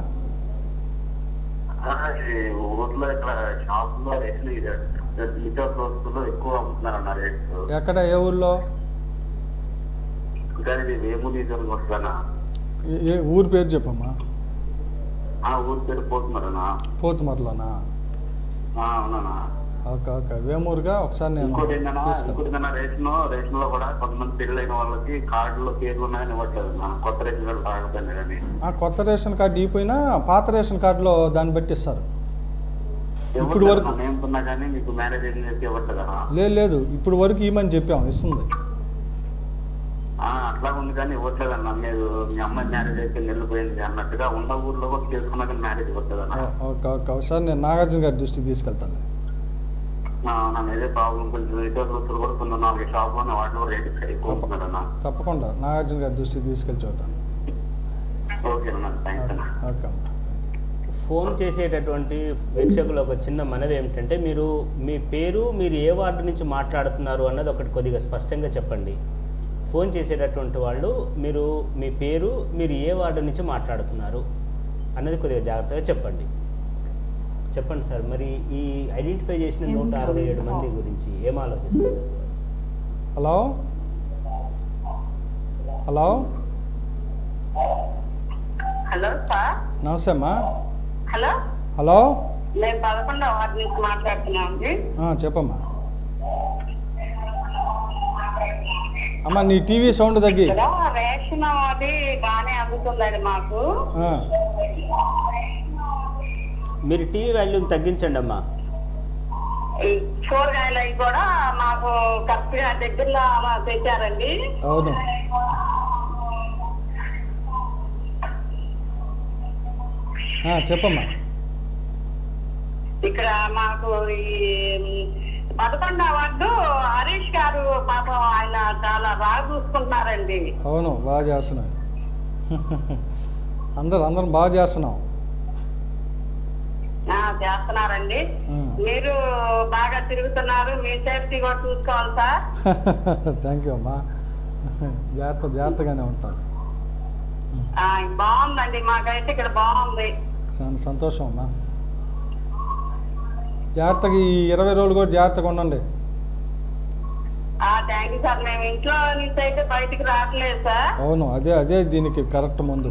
ఆ, ఈ ఊర్లో ఇక్కడ షాపులో రేట్లు నిత్యావసర వస్తువులు ఎక్కువ అమ్ముతున్నారు అన్న రేట్స్ ఎక్కడ ఏ ఊర్లో కానీ ఇది వేమూరి వస్తానా ఏ- ఏ ఊరి పేరు చెప్పమ్మా ఆ ఊరి పేరు పోతున్నారనా పోతుమర్లోనా అవునా ఓకే ఓకే వేమూరుగా ఒకసారి నేను ఇంకోటి ఏంటన్నా తీసుకెళ్తాను ఇంకోటి ఏంటన్నా రేషన్ రేషన్ లో కూడా కొంతమంది పెళ్ళైన వాళ్ళకి కార్డులో పేర్లు ఉన్నాయని ఇవ్వట్లేదు అన్న. కొత్త రేషన్ కార్డు రాకపోయినా కానీ ఆ కొత్త రేషన్ కార్డు ఇపోయినా పాత రేషన్ కార్డులో దాన్ని బట్టి ఇస్తారు ఇప్పుడు ఇవ్వట్లేదు వరకు- అన్న. నేనుకున్నా కానీ మీకు మ్యారేజ్ ఏం చేసి ఇవ్వట్లేదు అన్న. లేదు లేదు ఇప్పుడు వరకు ఇవ్వమని చెప్పాం ఇస్తుంది ఆ, అట్లా ఉంది కానీ ఇవ్వట్లేదు అన్న మీరు మీ అమ్మాయి మ్యారేజ్ అయితే వెళ్ళిపోయింది అన్నట్టుగా ఉన్న ఊర్లో కూడా చేసుకున్నా కానీ మ్యారేజ్ ఇవ్వట్లేదు అన్న ఓ- ఓకే ఓకే ఒకసారి నేను నాగార్జున గారి దృష్టికి తీసుకెళ్తాను ఆ, నన్ను ఇదే ప్రాబ్లం కొంచెం ఇతర వస్తువులు కూడా కొన్ని నాలుగు షాప్ ఉన్న వాటిలో రేట్ ఎక్కువ ఉంటున్నారు అన్న తప్పకుండా నాగార్జున గారి దృష్టికి తీసుకెళ్ళి చూద్దాం ఓకే అన్న థ్యాంక్స్ అన్న ఓకే అమ్మా ఫోన్ చేసేటటువంటి వీక్షకులు ఒక చిన్న మనవి ఏమిటంటే మీరు మీ పేరు మీరు ఏ వార్డు నుంచి మాట్లాడుతున్నారు అన్నది ఒకటి కొద్దిగా స్పష్టంగా చెప్పండి ఫోన్ చేసేటటువంటి వాళ్ళు మీరు మీ పేరు మీరు ఏ వార్డు నుంచి మాట్లాడుతున్నారు అన్నది కొద్దిగా జాగ్రత్తగా చెప్పండి చెప్పండి సార్ మరి ఈ ఐడెంటిఫై చేసిన నూట అరవై ఏడు మంది గురించి ఏం ఆలోచిస్తున్నారు sir hello hello hello sir నమస్తే అమ్మా హలో హలో నేను పదకొండవ వార్డు నుంచి మాట్లాడుతున్నామండి ఆ, చెప్పమ్మా అమ్మా నీ టీవీ సౌండ్ తగ్గి ఇక్కడ రేషన్ అది బాగానే అందుతుందండి మాకు ఆ, మీరు టీవీ వాల్యూమ్ తగ్గించండి అమ్మా ఈ కూరగాయలు అవి కూడా మాకు కరెక్ట్ గా దగ్గరలో తెచ్చారండి అవును ఆ, చెప్పమ్మా ఇక్కడ మాకు ఈ పదకొండవ వార్డు హరీష్ గారు పాపం ఆయన చాలా బాగా చూసుకుంటున్నారండి అవును బాగా చేస్తున్నావు అందరు అందరం బాగా చేస్తున్నాం ఆ, చేస్తున్నారండి ఉమ్. మీరు బాగా తిరుగుతున్నారు మీ సేఫ్టీ కూడా చూసుకోవాలి సార్ థ్యాంక్ యూ అమ్మా జాగ్రత్త జాగ్రత్తగానే ఉంటాను ఆ, బాగుందండి మాకైతే ఇక్కడ బాగుంది చాలా సంతోషం అమ్మా జాగ్రత్తగా ఈ ఇరవై రోజులు కూడా జాగ్రత్తగా ఉండండి థ్యాంక్ యూ సార్ మేము ఇంట్లో నుంచి అయితే బయటికి రావట్లేదు సార్ అవును అదే అదే దీనికి కరెక్ట్ ముందు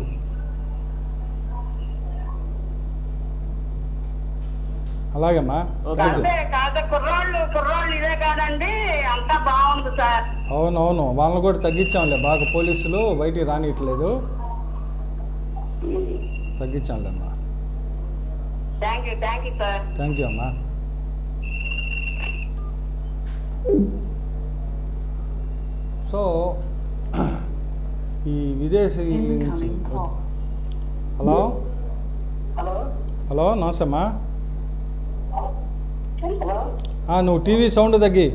అలాగేమ్మా ఓకే. థ్యాంక్ యూ అంటే కాదు కుర్రోళ్ళు కుర్రోళ్ళు ఇదే కాదండి అంతా బాగుంది సార్ అవునవును వాళ్ళని కూడా తగ్గించాంలే బాగా పోలీసులు బయటికి రానియట్లేదు తగ్గించాంలే అమ్మా thank you thank you sir thank you అమ్మా సో ఈ విదేశీ నుంచి Incoming call. Hello hello hello నమస్తే అమ్మా హలో ఆ, నువ్వు టీవీ సౌండ్ తగ్గి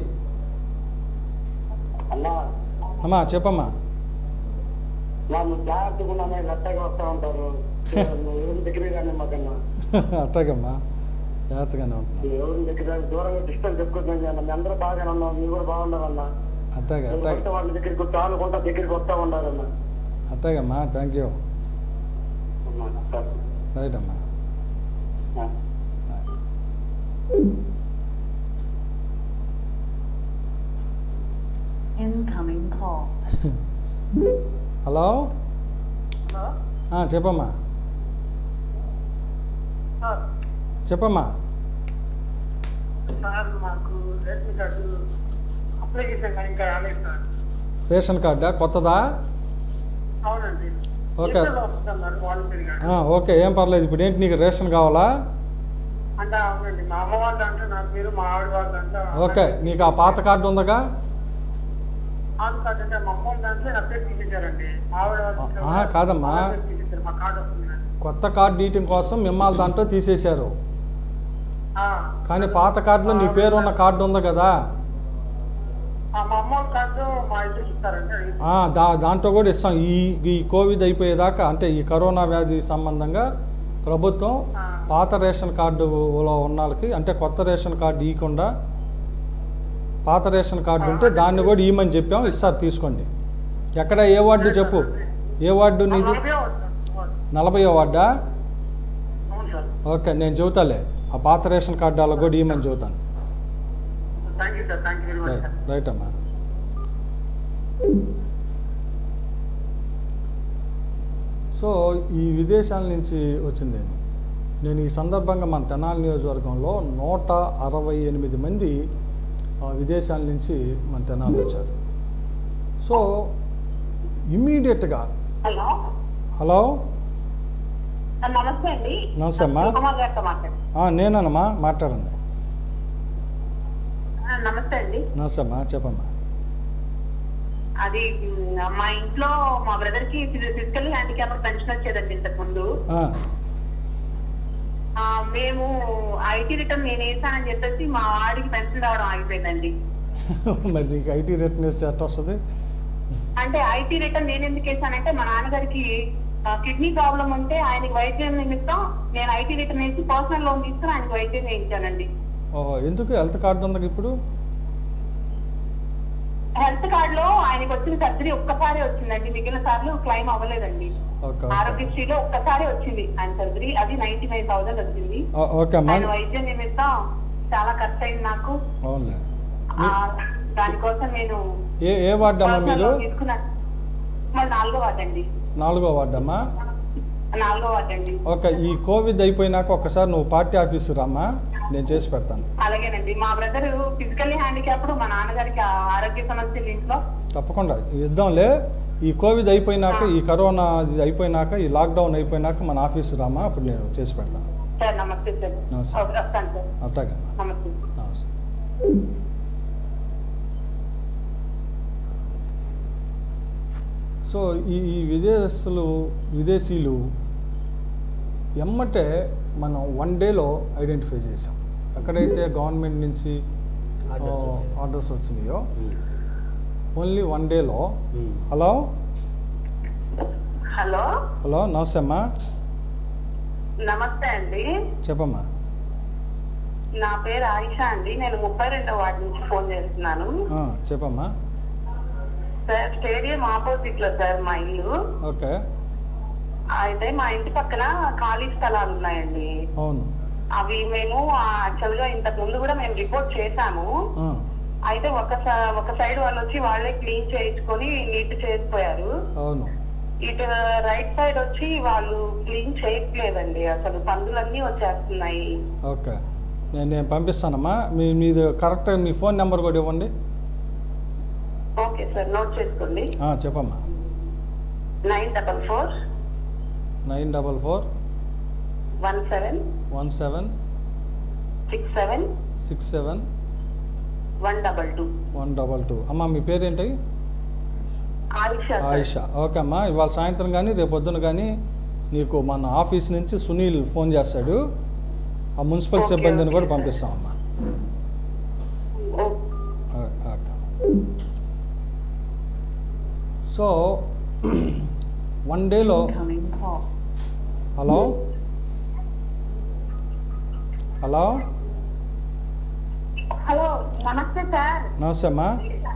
అన్నా అమ్మా చెప్పమ్మా వాళ్ళు జాగ్రత్తగా ఉన్నామే గట్టగా వస్తూ ఉంటారు ఎవరి దగ్గర కానీ మాకన్నా అట్టాగమ్మా జాగ్రత్తగానే ఉంటున్నా ఎవరి దగ్గర దూరంగా డిస్టెన్స్ చెప్పుకోద్దని అన్న మీ అందరూ బాగానే ఉన్నాం మీరు కూడా బాగున్నారన్నా అట్టాగే కొత్త అట్టాగే వాళ్ళ దగ్గరికి తానుకుంటా దగ్గరికి వస్తా ఉండాలన్నా అట్టాగమ్మా థ్యాంక్ యూ రైట్ అమ్మా Incoming call. హలో ఆ, చెప్పమ్మా చెప్పమ్మా సార్ మాకు రేషన్ కార్డు అప్లై చేశాక ఇంకా రాలేదు సార్ రేషన్ కార్డా కొత్తదా అవునండి ఓకే. ఎక్కడ వస్తున్నారు వాలంటీర్ గారు ఆ, ఓకే ఏం పర్లేదు ఇప్పుడు ఏంటి నీకు రేషన్ కావాలా అంటే అవునండి మా అమ్మ వాళ్ళ అంటే నాకు మీరు మా ఆవిడ వాళ్ళ అంటే ఓకే నీకు ఆ పాత కార్డు ఉందగా ఆధార్ కార్డు అంటే మా అమ్మ వాళ్ళ దాంట్లో నా పేరు తీసేశారండి మా ఆవిడ వాళ్ళ దాంట్లో ఆహా, కాదమ్మా. మా పేరు తీసేశారు మా కార్డు వస్తుంది కొత్త కార్డు డీటింగ్ కోసం మిమ్మల్ని దాంట్లో తీసేశారు ఆ, కానీ పాత కార్డులో నీ పేరు ఉన్న కార్డు ఉంది కదా ఆ, మా అమ్మ వాళ్ళ కార్డు మా ఇంటికి ఇస్తారండి ఆ, దా దాంట్లో కూడా ఇస్తాం ఈ ఈ కోవిడ్ అయిపోయేదాకా అంటే ఈ కరోనా వ్యాధి సంబంధంగా ప్రభుత్వం ఆ. పాత రేషన్ కార్డులో ఉన్న వాళ్ళకి అంటే కొత్త రేషన్ కార్డు ఇవ్వకుండా పాత రేషన్ కార్డు ఉంటే దాన్ని కూడా ఇవ్వమని చెప్పాం ఇస్తారు తీసుకోండి ఎక్కడ ఏ వార్డు చెప్పు ఏ వార్డు నీది నలభై వస్తుంది నలభై వార్డా అవును సార్ ఓకే నేను చెబుతాలే ఆ పాత రేషన్ కార్డు వాళ్ళకి కూడా ఇవ్వమని చెబుతాను thank you sir thank you very much right sir right అమ్మా సో ఈ విదేశాల నుంచి వచ్చింది నేను ఈ సందర్భంగా మన తెనాలి నియోజకవర్గంలో నూట అరవై ఎనిమిది మంది ఆ, విదేశాల నుంచి మన తెనాలి వచ్చారు సో ఇమ్మీడియట్గా హలో హలో నమస్తే అండి నమస్తే అమ్మా. కుమార్ గారితో మాట్లాడు ఆ, నేనమ్మా మాట్లాడండి నమస్తే అండి నమస్తే అమ్మా చెప్పమ్మా అది మ్, మా ఇంట్లో మా బ్రదర్ కి ఫిజికల్ హ్యాండిక్యాప్ పెన్షన్ వచ్చేదండి ఇంతకు ముందు ఆ, ఆ, మేము ఐటీ రిటర్న్ నేను వేసానని చెప్పేసి మా వాడికి పెన్షన్ రావడం ఆగిపోయిందండి మరి నీకు ఐటీ రిటర్న్ వేస్తే ఎట్ట వస్తుంది అంటే ఐటీ రిటర్న్ నేను ఎందుకు వేసానంటే మా నాన్నగారికి కిడ్నీ ప్రాబ్లం ఉంటే ఆయనకి వైద్యం నిమిత్తం నేను ఐటీ రిటర్న్ వేసి పర్సనల్ లోన్ తీసుకుని ఆయనకి వైద్యం వేయించానండి ఓహో ఎందుకు హెల్త్ కార్డు ఉంది ఇప్పుడు హెల్త్ కార్డ్ లో ఆయనకి వచ్చిన సర్జరీ ఒక్కసారి వచ్చిందండి మిగిలిన సార్లు క్లైమ్ అవ్వలేదండి ఓకే ఆరోగ్యశ్రీలో ఒక్కసారి వచ్చింది ఆయన సర్జరీ అది నైన్టీ నైన్ థౌసండ్ వచ్చింది ఓ- ఓకే అమ్మా ఆయన వైద్యం నిమిత్తం చాలా ఖర్చు అయింది నాకు అవునులే ఆ, దానికోసం నేను ఏ ఏ వార్డు అమ్మా పర్సనల్ మీరు లోన్ తీసుకున్నాను మరి నాలుగో వార్డండి నాలుగో వార్డు అమ్మా నాలుగో వార్డండి ఓకే ఈ కోవిడ్ అయిపోయినాక ఒక్కసారి నువ్వు పార్టీ ఆఫీసు రామ్మా నేను చేసి పెడతాను అలాగేనండి మా బ్రదర్ ఫిజికల్లీ హ్యాండిక్యాప్డ్ మా నాన్నగారికి ఆ ఆరోగ్య సమస్యలు ఇంట్లో తప్పకుండా ఇద్దాంలే ఈ కోవిడ్ అయిపోయినాక ఈ కరోనా ఇది అయిపోయినాక ఈ లాక్డౌన్ అయిపోయినాక మన ఆఫీసు రామా అప్పుడు నేను చేసి పెడతాను సార్ నమస్తే సార్ నమస్తే. ఓకే, వస్తాను సార్ అట్లాగమ్మా నమస్తే నమస్తే సో ఈ ఈ విదేశస్తులు విదేశీయులు ఎమ్మటే మనం వన్ డేలో ఐడెంటిఫై చేసాం ఎక్కడైతే గవర్నమెంట్ నుంచి Orders వచ్చాయి. ఆర్డర్స్ వచ్చినాయో ఉమ్. ఓన్లీ వన్ డేలో ఉమ్. హలో హలో హలో నమస్తే అమ్మా నమస్తే అండి చెప్పమ్మా నా పేరు ఆయిషా అండి నేను ముప్పై రెండో వార్డు నుంచి ఫోన్ చేస్తున్నాను ఆ, చెప్పమ్మా సార్ స్టేడియం ఆపోజిట్ లో సార్ మా ఇల్లు ఓకే అయితే మా ఇంటి పక్కన ఖాళీ స్థలాలు ఉన్నాయండి అవును అవి మేము యాక్చువల్ గా ఇంతకు ముందు కూడా మేము రిపోర్ట్ చేశాము ఆ, అయితే ఒక స- ఒక సైడ్ వాళ్ళు వచ్చి వాళ్ళే క్లీన్ చేయించుకొని నీట్ చేసిపోయారు అవును ఇటు రైట్ సైడ్ వచ్చి వాళ్ళు క్లీన్ చేయట్లేదండి అసలు పందులన్నీ వచ్చేస్తున్నాయి ఓకే నేను నేను పంపిస్తానమ్మా మీ మీది కరెక్ట్ మీ ఫోన్ నెంబర్ కూడా ఇవ్వండి ఓకే సార్ నోట్ చేసుకోండి ఆ, చెప్పమ్మా nine double four nine double four one seven one seven six seven six seven one double two one double two అమ్మా మీ పేరేంటి ఆయిషా సార్. ఆయిషా ఓకే అమ్మా ఇవాళ సాయంత్రం కానీ రేపు పొద్దున కానీ నీకు మన ఆఫీస్ నుంచి సునీల్ ఫోన్ చేస్తాడు ఆ మున్సిపల్ ఓకే, సిబ్బందిని ఓకే కూడా సార్. పంపిస్తామమ్మా ఓ, ఓ- ఓకే సో వన్ డేలో Incoming call. Hello hello hello నమస్తే సార్ నమస్తే అమ్మా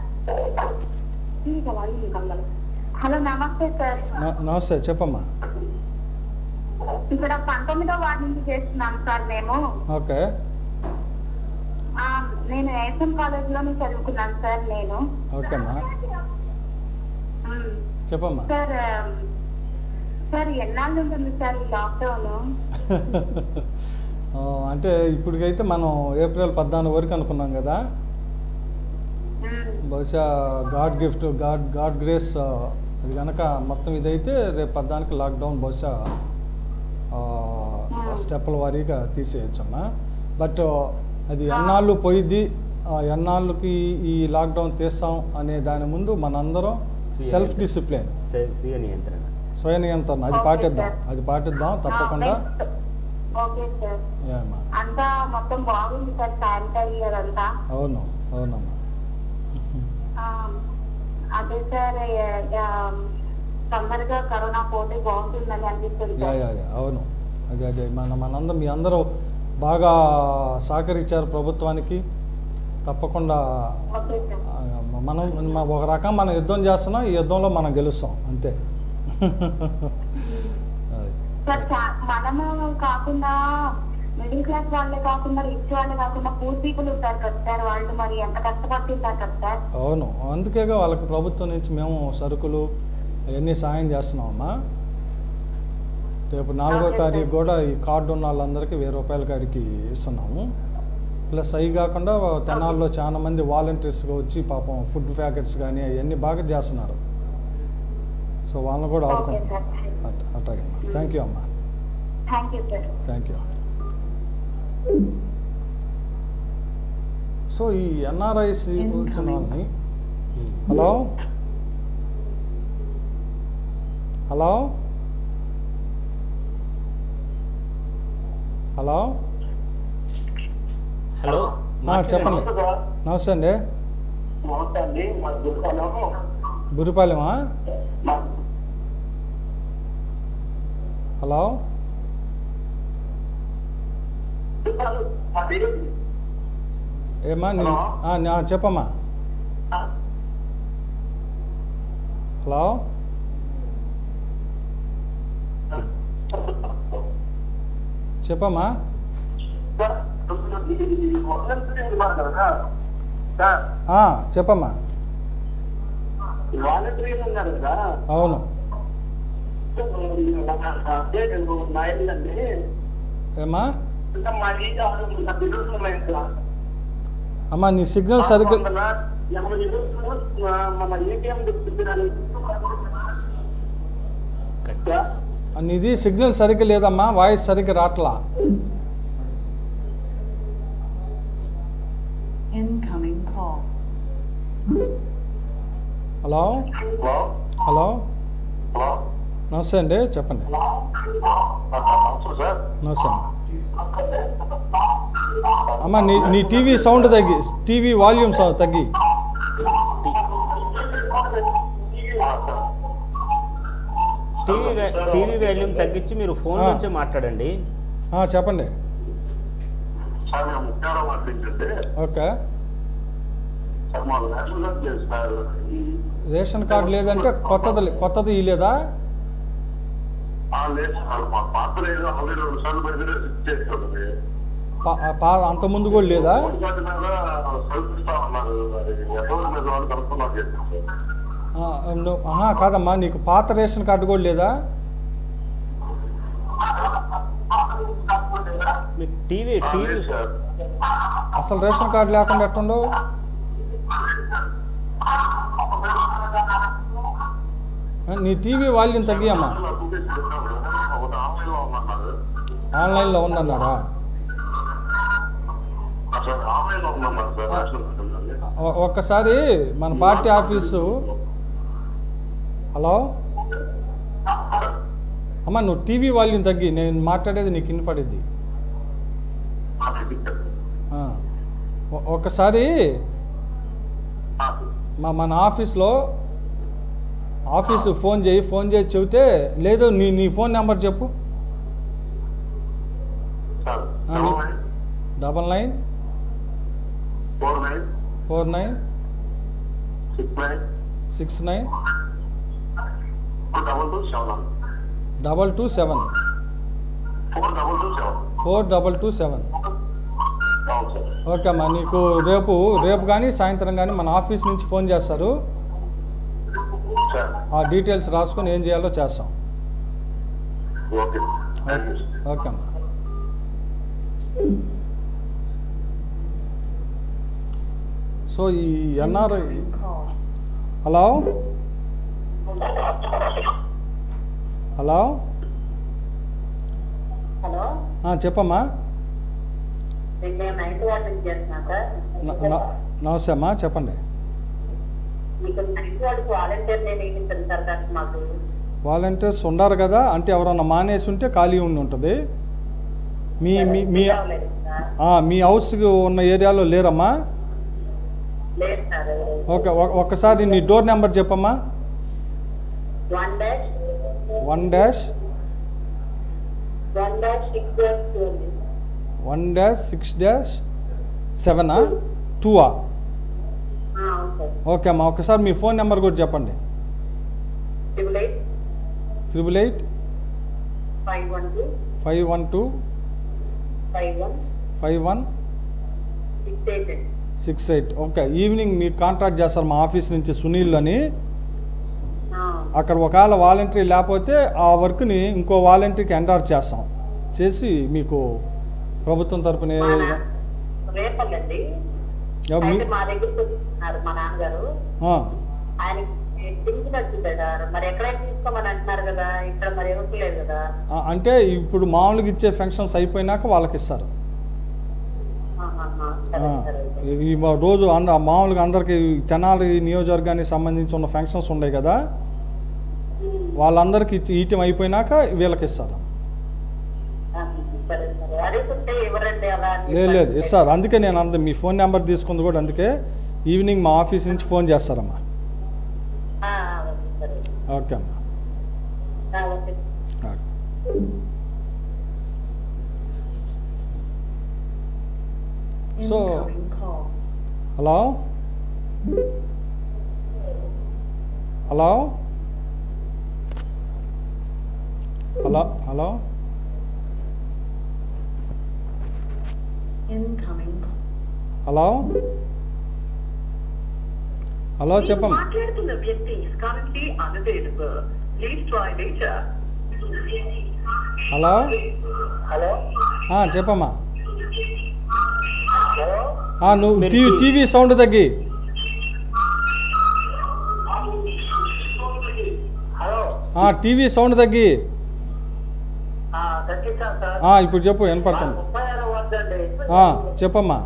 హలో నమస్తే సార్ న- నమస్తే చెప్పమ్మా ఇక్కడ పంతొమ్మిదో వార్డు నుంచి చేస్తున్నాను సార్ మేము ఓకే ఆ, నేను ఏసన్ కాలేజ్ లోనే చదువుకున్నాను సార్ నేను ఓకే అమ్మా ఉమ్, చెప్పమ్మా సార్ ఆ, సార్ ఎన్నాళ్ళు ఉంటుంది సార్ ఈ లాక్డౌన్ ఆ, అంటే ఇప్పటికైతే మనం ఏప్రిల్ పద్నాలుగు వరకు అనుకున్నాం కదా ఉమ్, బహుశా god gift god god grace ఆ, అది కనుక మొత్తం ఇదైతే రేపు పద్నాలుగు లాక్డౌన్ బహుశా ఆ, ఆ స్టెప్పుల వారీగా తీసేయచ్చమ్మా బట్ అది ఎన్నాళ్ళు పోయిద్ది ఆ, ఎన్నాళ్ళకి ఈ లాక్డౌన్ తీస్తాం అనే దాని ముందు మనందరం సెల్ఫ్ డిసిప్లిన్ స్వీయ- స్వీయ నియంత్రణ స్వయ నియంత్రణ అది ఓకే పాటిద్దాం సార్. అది పాటిద్దాం తప్పకుండా ఆ, ఓకే సార్ యా అమ్మా అంతా మొత్తం బాగుంది సార్ శానిటైజర్ అంతా అవును అవునమ్మా ఆ, అదే సార్ ఏ- ఆ, తొందరగా కరోనా పోతే బాగుంటుందని అనిపిస్తుంది యా సార్ యా యా అవును అదే అదే మన మనందరం మీ అందరూ బాగా సహకరించారు ప్రభుత్వానికి తప్పకుండా ఓకే సార్ ఆ, మనం మ- ఒక రకం మనం యుద్ధం చేస్తున్నాం ఈ యుద్ధంలో మనం గెలుస్తాం అంతే అది. సార్ చా- మనము కాకుండా మిడిల్ క్లాస్ వాళ్ళే కాకుండా రిచ్ వాళ్ళే కాకుండా పూర్ పీపుల్ ఉంటారు కదా సార్ వాళ్ళు మరి ఎంత కష్టపడుతుంటారు కదా సార్ అవును అందుకేగా వాళ్ళకి ప్రభుత్వం నుంచి మేము సరుకులు అవన్నీ సాయం చేస్తున్నామమ్మా రేపు నాలుగో ఓకే తారీఖు సార్. కూడా ఈ కార్డు ఉన్న వాళ్ళందరికీ వెయ్యి రూపాయల కాడికి ఇస్తున్నాము ప్లస్ అవి కాకుండా తెనాల్లో చాలా మంది వాలంటీర్స్గా వచ్చి పాపం ఫుడ్ ప్యాకెట్స్ కానీ అవన్నీ బాగా చేస్తున్నారు సో వాళ్ళని కూడా ఓకే ఆదుకుంటున్నాం సార్ అట్- అట్లాగే థ్యాంక్ యూ అమ్మా thank you sir thank you so ఈ ఎన్ఆర్ఐస్ వచ్చిన వాళ్ళని హలో హలో హలో హలో ఆ, చెప్పండి నమస్తే అండి నమస్తే అండి మా దుకాణం బురిపాలెమా మా హలో దుకాణం అది ఏమా నీ హలో? ఆ, నా- చెప్పమ్మా హలో చెప్పమ్మా సార్ ఆ, చెప్పమ్మా వాలంటీర్ ఉన్నారు కదా అవును నా ఇల్లండి ఏమా ఇంకా మా ఈ నా బిల్లులు ఉన్నాయి సార్ అమ్మా నీ సిగ్నల్ సరిగ్గా ఎనభై బిల్లులు మన ఏటీఎం తెప్పించడానికి కట్ సార్ నీది సిగ్నల్ సరిగ్గా లేదమ్మా వాయిస్ సరిగ్గా రావట్లా Incoming call. Hello hello hello hello నమస్తే అండి చెప్పండి నమస్తే సార్ నమస్తే అమ్మా అమ్మా నీ నీ టీవీ సౌండ్ తగ్గి టీవీ వాల్యూమ్ సౌ- తగ్గి టీవీ వా- టీవీ వాల్యూమ్ తగ్గించి మీరు ఫోన్ ఆ. నుంచి మాట్లాడండి ఆ, చెప్పండి సార్ మేము ముఖ్యారం మాట్లాడించండి ఓకే సార్ మా రేషన్ కార్డు లేదు సార్ ఈ రేషన్ కార్డు లేదంటే కొత్తది లే- కొత్తది ఇలేదా ఆ, లేదు సార్ మా పాత్ర ఏదో ఆల్రెడీ రెండు సార్లు పెడితే చేస్తుంది పా- పా అంత ముందు కూడా లేదా ఓటు కార్డు మీద కల్పిస్తా ఉన్నారు మరి ఎవరు మీద వాళ్ళు కనుక్కున్నారు చేస్తాం సార్ ఆ, నువ్వు- ఆహా కాదమ్మా నీకు పాత రేషన్ కార్డు కూడా లేదా మీకు టీవీ ఆ, టీవీ లేదు సార్ అసలు రేషన్ కార్డు లేకుండా ఎట్టుండవు ఆ, నీ టీవీ వాల్యూమ్ తగ్గియమ్మా అప్లికేషన్ పెట్టినప్పుడు ఒకటి ఆన్లైన్లో ఉందన్నారు ఆన్లైన్లో ఉందన్నారా సార్ ఆన్లైన్లో ఉందన్నారు సార్ రేషన్ ఉంటుంది ఒ- ఒక్కసారి మన పార్టీ ఆఫీసు హలో అమ్మ నువ్వు టీవీ వాల్యూమ్ తగ్గి నేను మాట్లాడేది నీకు వినపడిద్ది ఆ. ఒ- ఒక్కసారి మా మన ఆఫీస్లో ఆఫీసు ఫోన్ చేయి ఫోన్ చేసి చెబితే లేదు నీ నీ ఫోన్ నెంబర్ చెప్పు సార్ ఆ, మీ- double nine four nine four nine six nine six nine double two seven double two seven four double two seven four double two seven అవును సార్ ఓకే అమ్మా నీకు రేపు రేపు కానీ సాయంత్రం కానీ మన ఆఫీస్ నుంచి ఫోన్ చేస్తారు సార్ ఆ డీటెయిల్స్ రాసుకొని ఏం చేయాలో చేస్తాం okay thank you sir okay అమ్మా సో ఈ NRI Call. Hello hello hello ఆ, చెప్పమ్మా నేను నైట్ వార్డ్ నుంచి చేస్తున్నా సార్ న- న- నమస్తే అమ్మా చెప్పండి మీకు నైట్ వార్డుకు వాలంటీర్ నేను నియమించాను సార్ కాస్త మాకు వాలంటీర్స్ ఉండారు కదా అంటే ఎవరన్నా మానేసి ఉంటే ఖాళీ ఉండి ఉంటుంది మీ మీ మీ అవ్వలేదు సార్ ఆ, మీ హౌస్కి ఉన్న ఏరియాలో లేరమ్మా లేదు సార్ ఓకే ఒ- ఒక్కసారి నీ డోర్ నెంబర్ చెప్పమ్మా one dash one dash one dash six dash two అండి వన్ డాష్ సిక్స్ డాష్ సెవెనా టూవా ఆ, అవును సార్ ఓకే అమ్మా ఒకసారి మీ ఫోన్ నెంబర్ కూడా చెప్పండి triple eight triple eight five one two five one two five one five one six eight అండి సిక్స్ ఎయిట్ ఓకే ఈవినింగ్ మీకు కాంటాక్ట్ చేస్తారు మా ఆఫీస్ నుంచి సునీల్ అని ఆ, అక్కడ ఒకవేళ వాలంటరీ లేకపోతే ఆ వర్క్ని ఇంకో వాలంటరీకి ఎండార్ చేస్తాం చేసి మీకు ప్రభుత్వం తరపున ఏ- మా నా- రేపల్లండి ఎవ- మీ- అయితే మా దగ్గరికి వస్తున్నారు మా నాన్నగారు ఆ, ఆయన పింఛన్ వచ్చింది సార్ మరి ఎక్కడైనా తీసుకోమని అంటున్నారు కదా ఇక్కడ మరి ఇవ్వట్లేదు కదా ఆ, అంటే ఇప్పుడు మామూలుగా ఇచ్చే ఫంక్షన్స్ అయిపోయినాక వాళ్ళకి ఇస్తారు ఆహాహా, ఆ, సరే సరే అయితే. ఈ మా రోజు అంద మామూలుగా అందరికి తెనాలి నియోజకవర్గానికి సంబంధించి ఉన్న ఫంక్షన్స్ ఉన్నాయి కదా ఉమ్, వాళ్ళందరికీ ఇచ్చి- ఈటం అయిపోయినాక వీళ్ళకి ఇస్తారు ఆ, సరే సరే అడుగుతుంటే ఇవ్వరండి అలా అని లేదు లేదు చెప్పండి. ఇస్తారు అందుకే నేను అంత మీ ఫోన్ నెంబర్ తీసుకుంది కూడా అందుకే ఈవినింగ్ మా ఆఫీస్ నుంచి ఫోన్ చేస్తారమ్మా ఆ, ఓకే, సరే ఓకే అమ్మా ఆ, okay okay. So- Incoming call. Hello hello hello hello Incoming call. Hello hello చెప్పమ్మా మాట్లాడుతున్న వ్యక్తి is currently unavailable. Please try later. Hello hello ఆ, చెప్పమ్మా హలో ఆ, నువ్వు మీరు టీవీ టీ- టీవీ సౌండ్ తగ్గి హలో ఆ, టీవీ సౌండ్ తగ్గి ఆ, తగ్గించాను సార్ ఆ, ఇప్పుడు చెప్పు వినపడుతుంది ముప్పై ఆరో వద్దండి ఆ, చెప్పమ్మా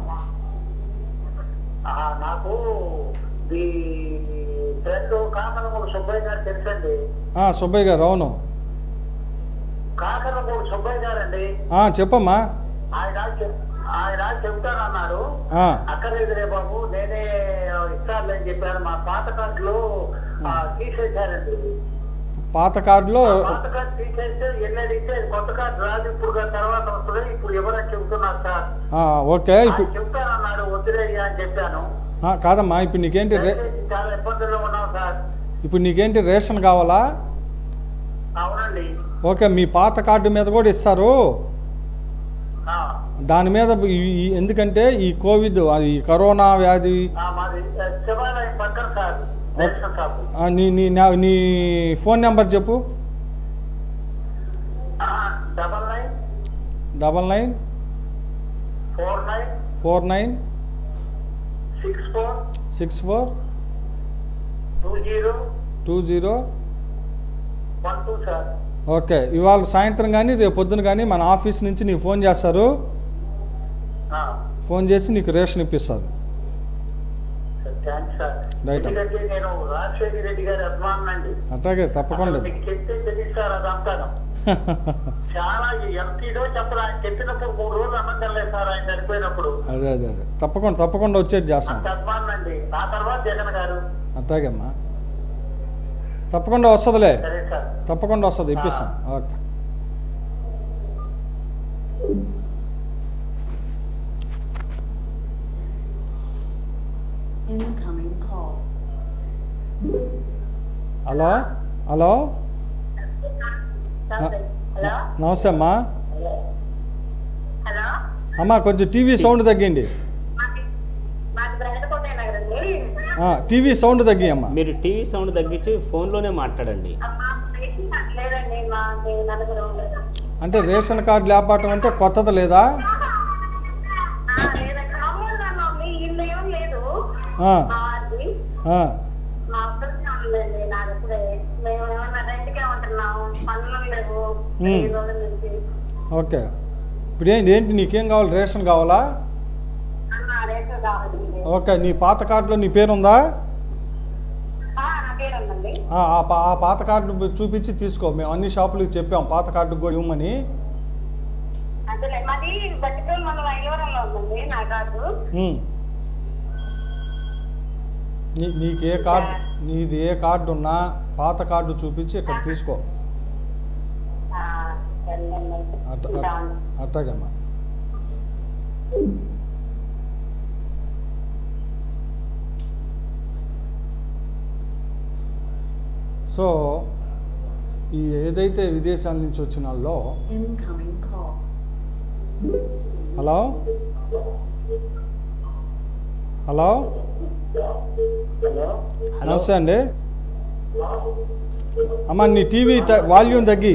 ఆ, నాకు ఈ ఫ్రెండ్ కాకరమూడు సుబ్బయ్య గారు తెలుసండి ఆ, సుబ్బయ్య గారు అవును కాకరమూడు సుబ్బయ్య గారండి ఆ, చెప్పమ్మా ఆయన చెప్- ఆయన చెప్తానన్నారు ఆ, అక్కర్లేదు రే బాబు నేనే ఇస్తానులేని చెప్పాను మా పాత కార్డులో ఆ, తీసేశారండి పాత కార్డులో ఆ పాత కార్డు తీసేస్తే ఎన్నడితే కొత్త కార్డు రాదు ఇప్పుడు కాదు తర్వాత వస్తుంది ఇప్పుడు ఎవరని చెబుతున్నారు సార్ ఆ, ఓకే ఇప్పుడు ఆయన చెప్తానన్నాడు వద్దులేయ్యా అని చెప్పాను ఆ, కాదమ్మా ఇప్పుడు నీకేంటి రే దయచేసి చాలా ఇబ్బందుల్లో ఉన్నాం సార్ ఇప్పుడు నీకేంటి రేషన్ కావాలా అవునండి ఓకే మీ పాత కార్డు మీద కూడా ఇస్తారు ఆ, ఆ, దాని మీద ఈ- ఈ- ఎందుకంటే ఈ కోవిడ్ అది ఈ కరోనా వ్యాధి మాది శివాలయం పక్కన సార్ రేషన్ షాపు ఆ, నీ నీ నా- నీ ఫోన్ నెంబర్ చెప్పు double nine double nine four nine four nine six four six four two zero two zero one two sir okay ఇవాళ సాయంత్రం కానీ రేపు పొద్దున కానీ మన ఆఫీస్ నుంచి నీకు ఫోన్ చేస్తారు ఫోన్ చేసి నీకు రేషన్ ఇప్పిస్తారు థ్యాంక్స్ సార్ Right. ఎందుకంటే నేను రాజశేఖర రెడ్డి గారి అభిమానం అండి అట్లాగే తప్పకుండా అసలు మీకు చెప్తే తెలియదు సార్ అదంతా చాలా ఎంపీడో చెప్పరా ఆయన చెప్పినప్పుడు మూడు రోజులు అన్నదలేదు సార్ ఆయన చనిపోయినప్పుడు అదే అదే అదే తప్పకుండా తప్పకుండా వచ్చేది చేస్తాం అంత అభిమానం అండి ఆ తర్వాత జగన్ గారు అట్లాగేమ్మా తప్పకుండా వస్తుందిలే సరే సార్ తప్పకుండా వస్తుంది ఇప్పిస్తాం okay Incoming call. Hello hello hello నమస్తే అమ్మా హలో అమ్మా కొంచెం టీవీ సౌండ్ తగ్గిండి మాది మాది బ్రహ్మకోట నగర్ అండి ఆ, టీవీ సౌండ్ తగ్గి అమ్మా మీరు టీవీ సౌండ్ తగ్గించి ఫోన్లోనే మాట్లాడండి అమ్మా రేషన్ కార్డు లేదండి మా మేము నలుగురు ఉండదు అంటే రేషన్ కార్డు లేపటం అంటే కొత్తది లేదా లేదండి మామూలుగా మమ్మీ ఇల్లు ఏం లేదు ఆ, మా వారిది ఆ, మా అబ్బాయి ఉందండి నాకు ఇప్పుడే మేము ఏమన్నా రెంట్కే ఉంటున్నాము పనులు లేవు మ్మ్. ఈ రోజుల నుంచి ఓకే ఇప్పుడు ఏంటి ఏంటి నీకేం కావాలి రేషన్ కావాలా అన్న రేషన్ కావాలండి ఓకే నీ పాత కార్డులో నీ పేరు ఉందా ఆ, నా పేరు ఉందండి ఆ, ఆ పా- ఆ పాత కార్డు చూపించి తీసుకో మేము అన్ని షాపులకు చెప్పాం పాత కార్డు కూడా ఇవ్వమని అంటే మాది బట్టిపల్లి మన ఐలవరంలో ఉందండి నా కార్డు ఉమ్. నీ నీకు ఏ కార్డు నీది ఏ కార్డు ఉన్నా పాత కార్డు చూపించి ఇక్కడ తీసుకో ఆ, సరేనండి. అట్ట ఉంటామండి. అట్టాగమ్మా సో ఈ ఏదైతే విదేశాల నుంచి వచ్చిన వాళ్ళో Incoming call. Hello hello hello నమస్తే అండి అమ్మ నీ టీవీ త- వాల్యూమ్ తగ్గి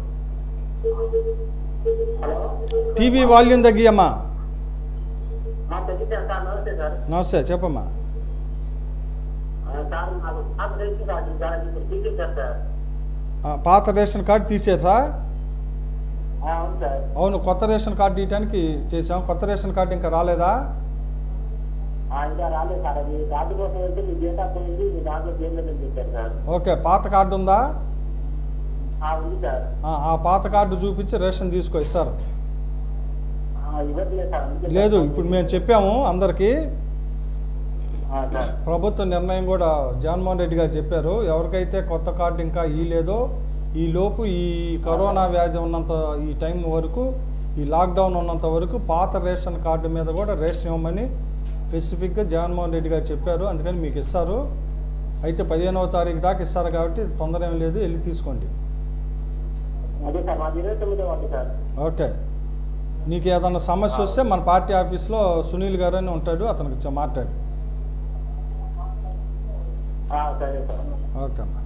టీవీ వాల్యూమ్ తగ్గి అమ్మా తగ్గించాను సార్ నమస్తే సార్ నమస్తే చెప్పమ్మా ఆ, సార్ నాకు పాత రేషన్ కార్డు సార్ ఇప్పుడు తీసేశారు సార్ ఆ, పాత రేషన్ కార్డు తీసేసా ఆ, అవును సార్ అవును కొత్త రేషన్ కార్డు ఇవ్వడానికి చేసాం కొత్త రేషన్ కార్డు ఇంకా రాలేదా ఆ, ఇంకా రాలేదు సార్ అది కార్డు కోసం వెళ్తే మీ డేటా పోయింది మీ దాంట్లో పేరు లేదని చెప్పారు సార్ ఓకే పాత కార్డు ఉందా ఆ, ఉంది సార్ ఆ, ఆ పాత కార్డు చూపించి రేషన్ తీసుకో ఇస్తారు ఆ, ఇవ్వట్లేదు సార్ అందుకే లేదు సార్ ఇప్పుడు మేము చెప్పాము అందరికీ ఆ, సార్ ప్రభుత్వ నిర్ణయం కూడా జగన్మోహన్ రెడ్డి గారు చెప్పారు ఎవరికైతే కొత్త కార్డు ఇంకా ఇలేదో ఈ లోపు ఈ కరోనా వ్యాధి ఉన్నంత ఈ టైం వరకు ఈ లాక్డౌన్ ఉన్నంత వరకు పాత రేషన్ కార్డు మీద కూడా రేషన్ ఇవ్వమని స్పెసిఫిక్గా జగన్మోహన్ రెడ్డి గారు చెప్పారు అందుకని మీకు ఇస్తారు అయితే పదిహేనవ తారీఖు దాకా ఇస్తారు కాబట్టి తొందర ఏం లేదు వెళ్ళి తీసుకోండి అదే సార్ మాది ఇరవై తొమ్మిదో వాటి సార్ ఓకే నీకు ఏదన్నా సమస్య వస్తే మన పార్టీ ఆఫీస్లో సునీల్ గారు అని ఉంటాడు అతనికి చె- మాట్లాడు ఆ, సరే సార్ ఓకే అమ్మా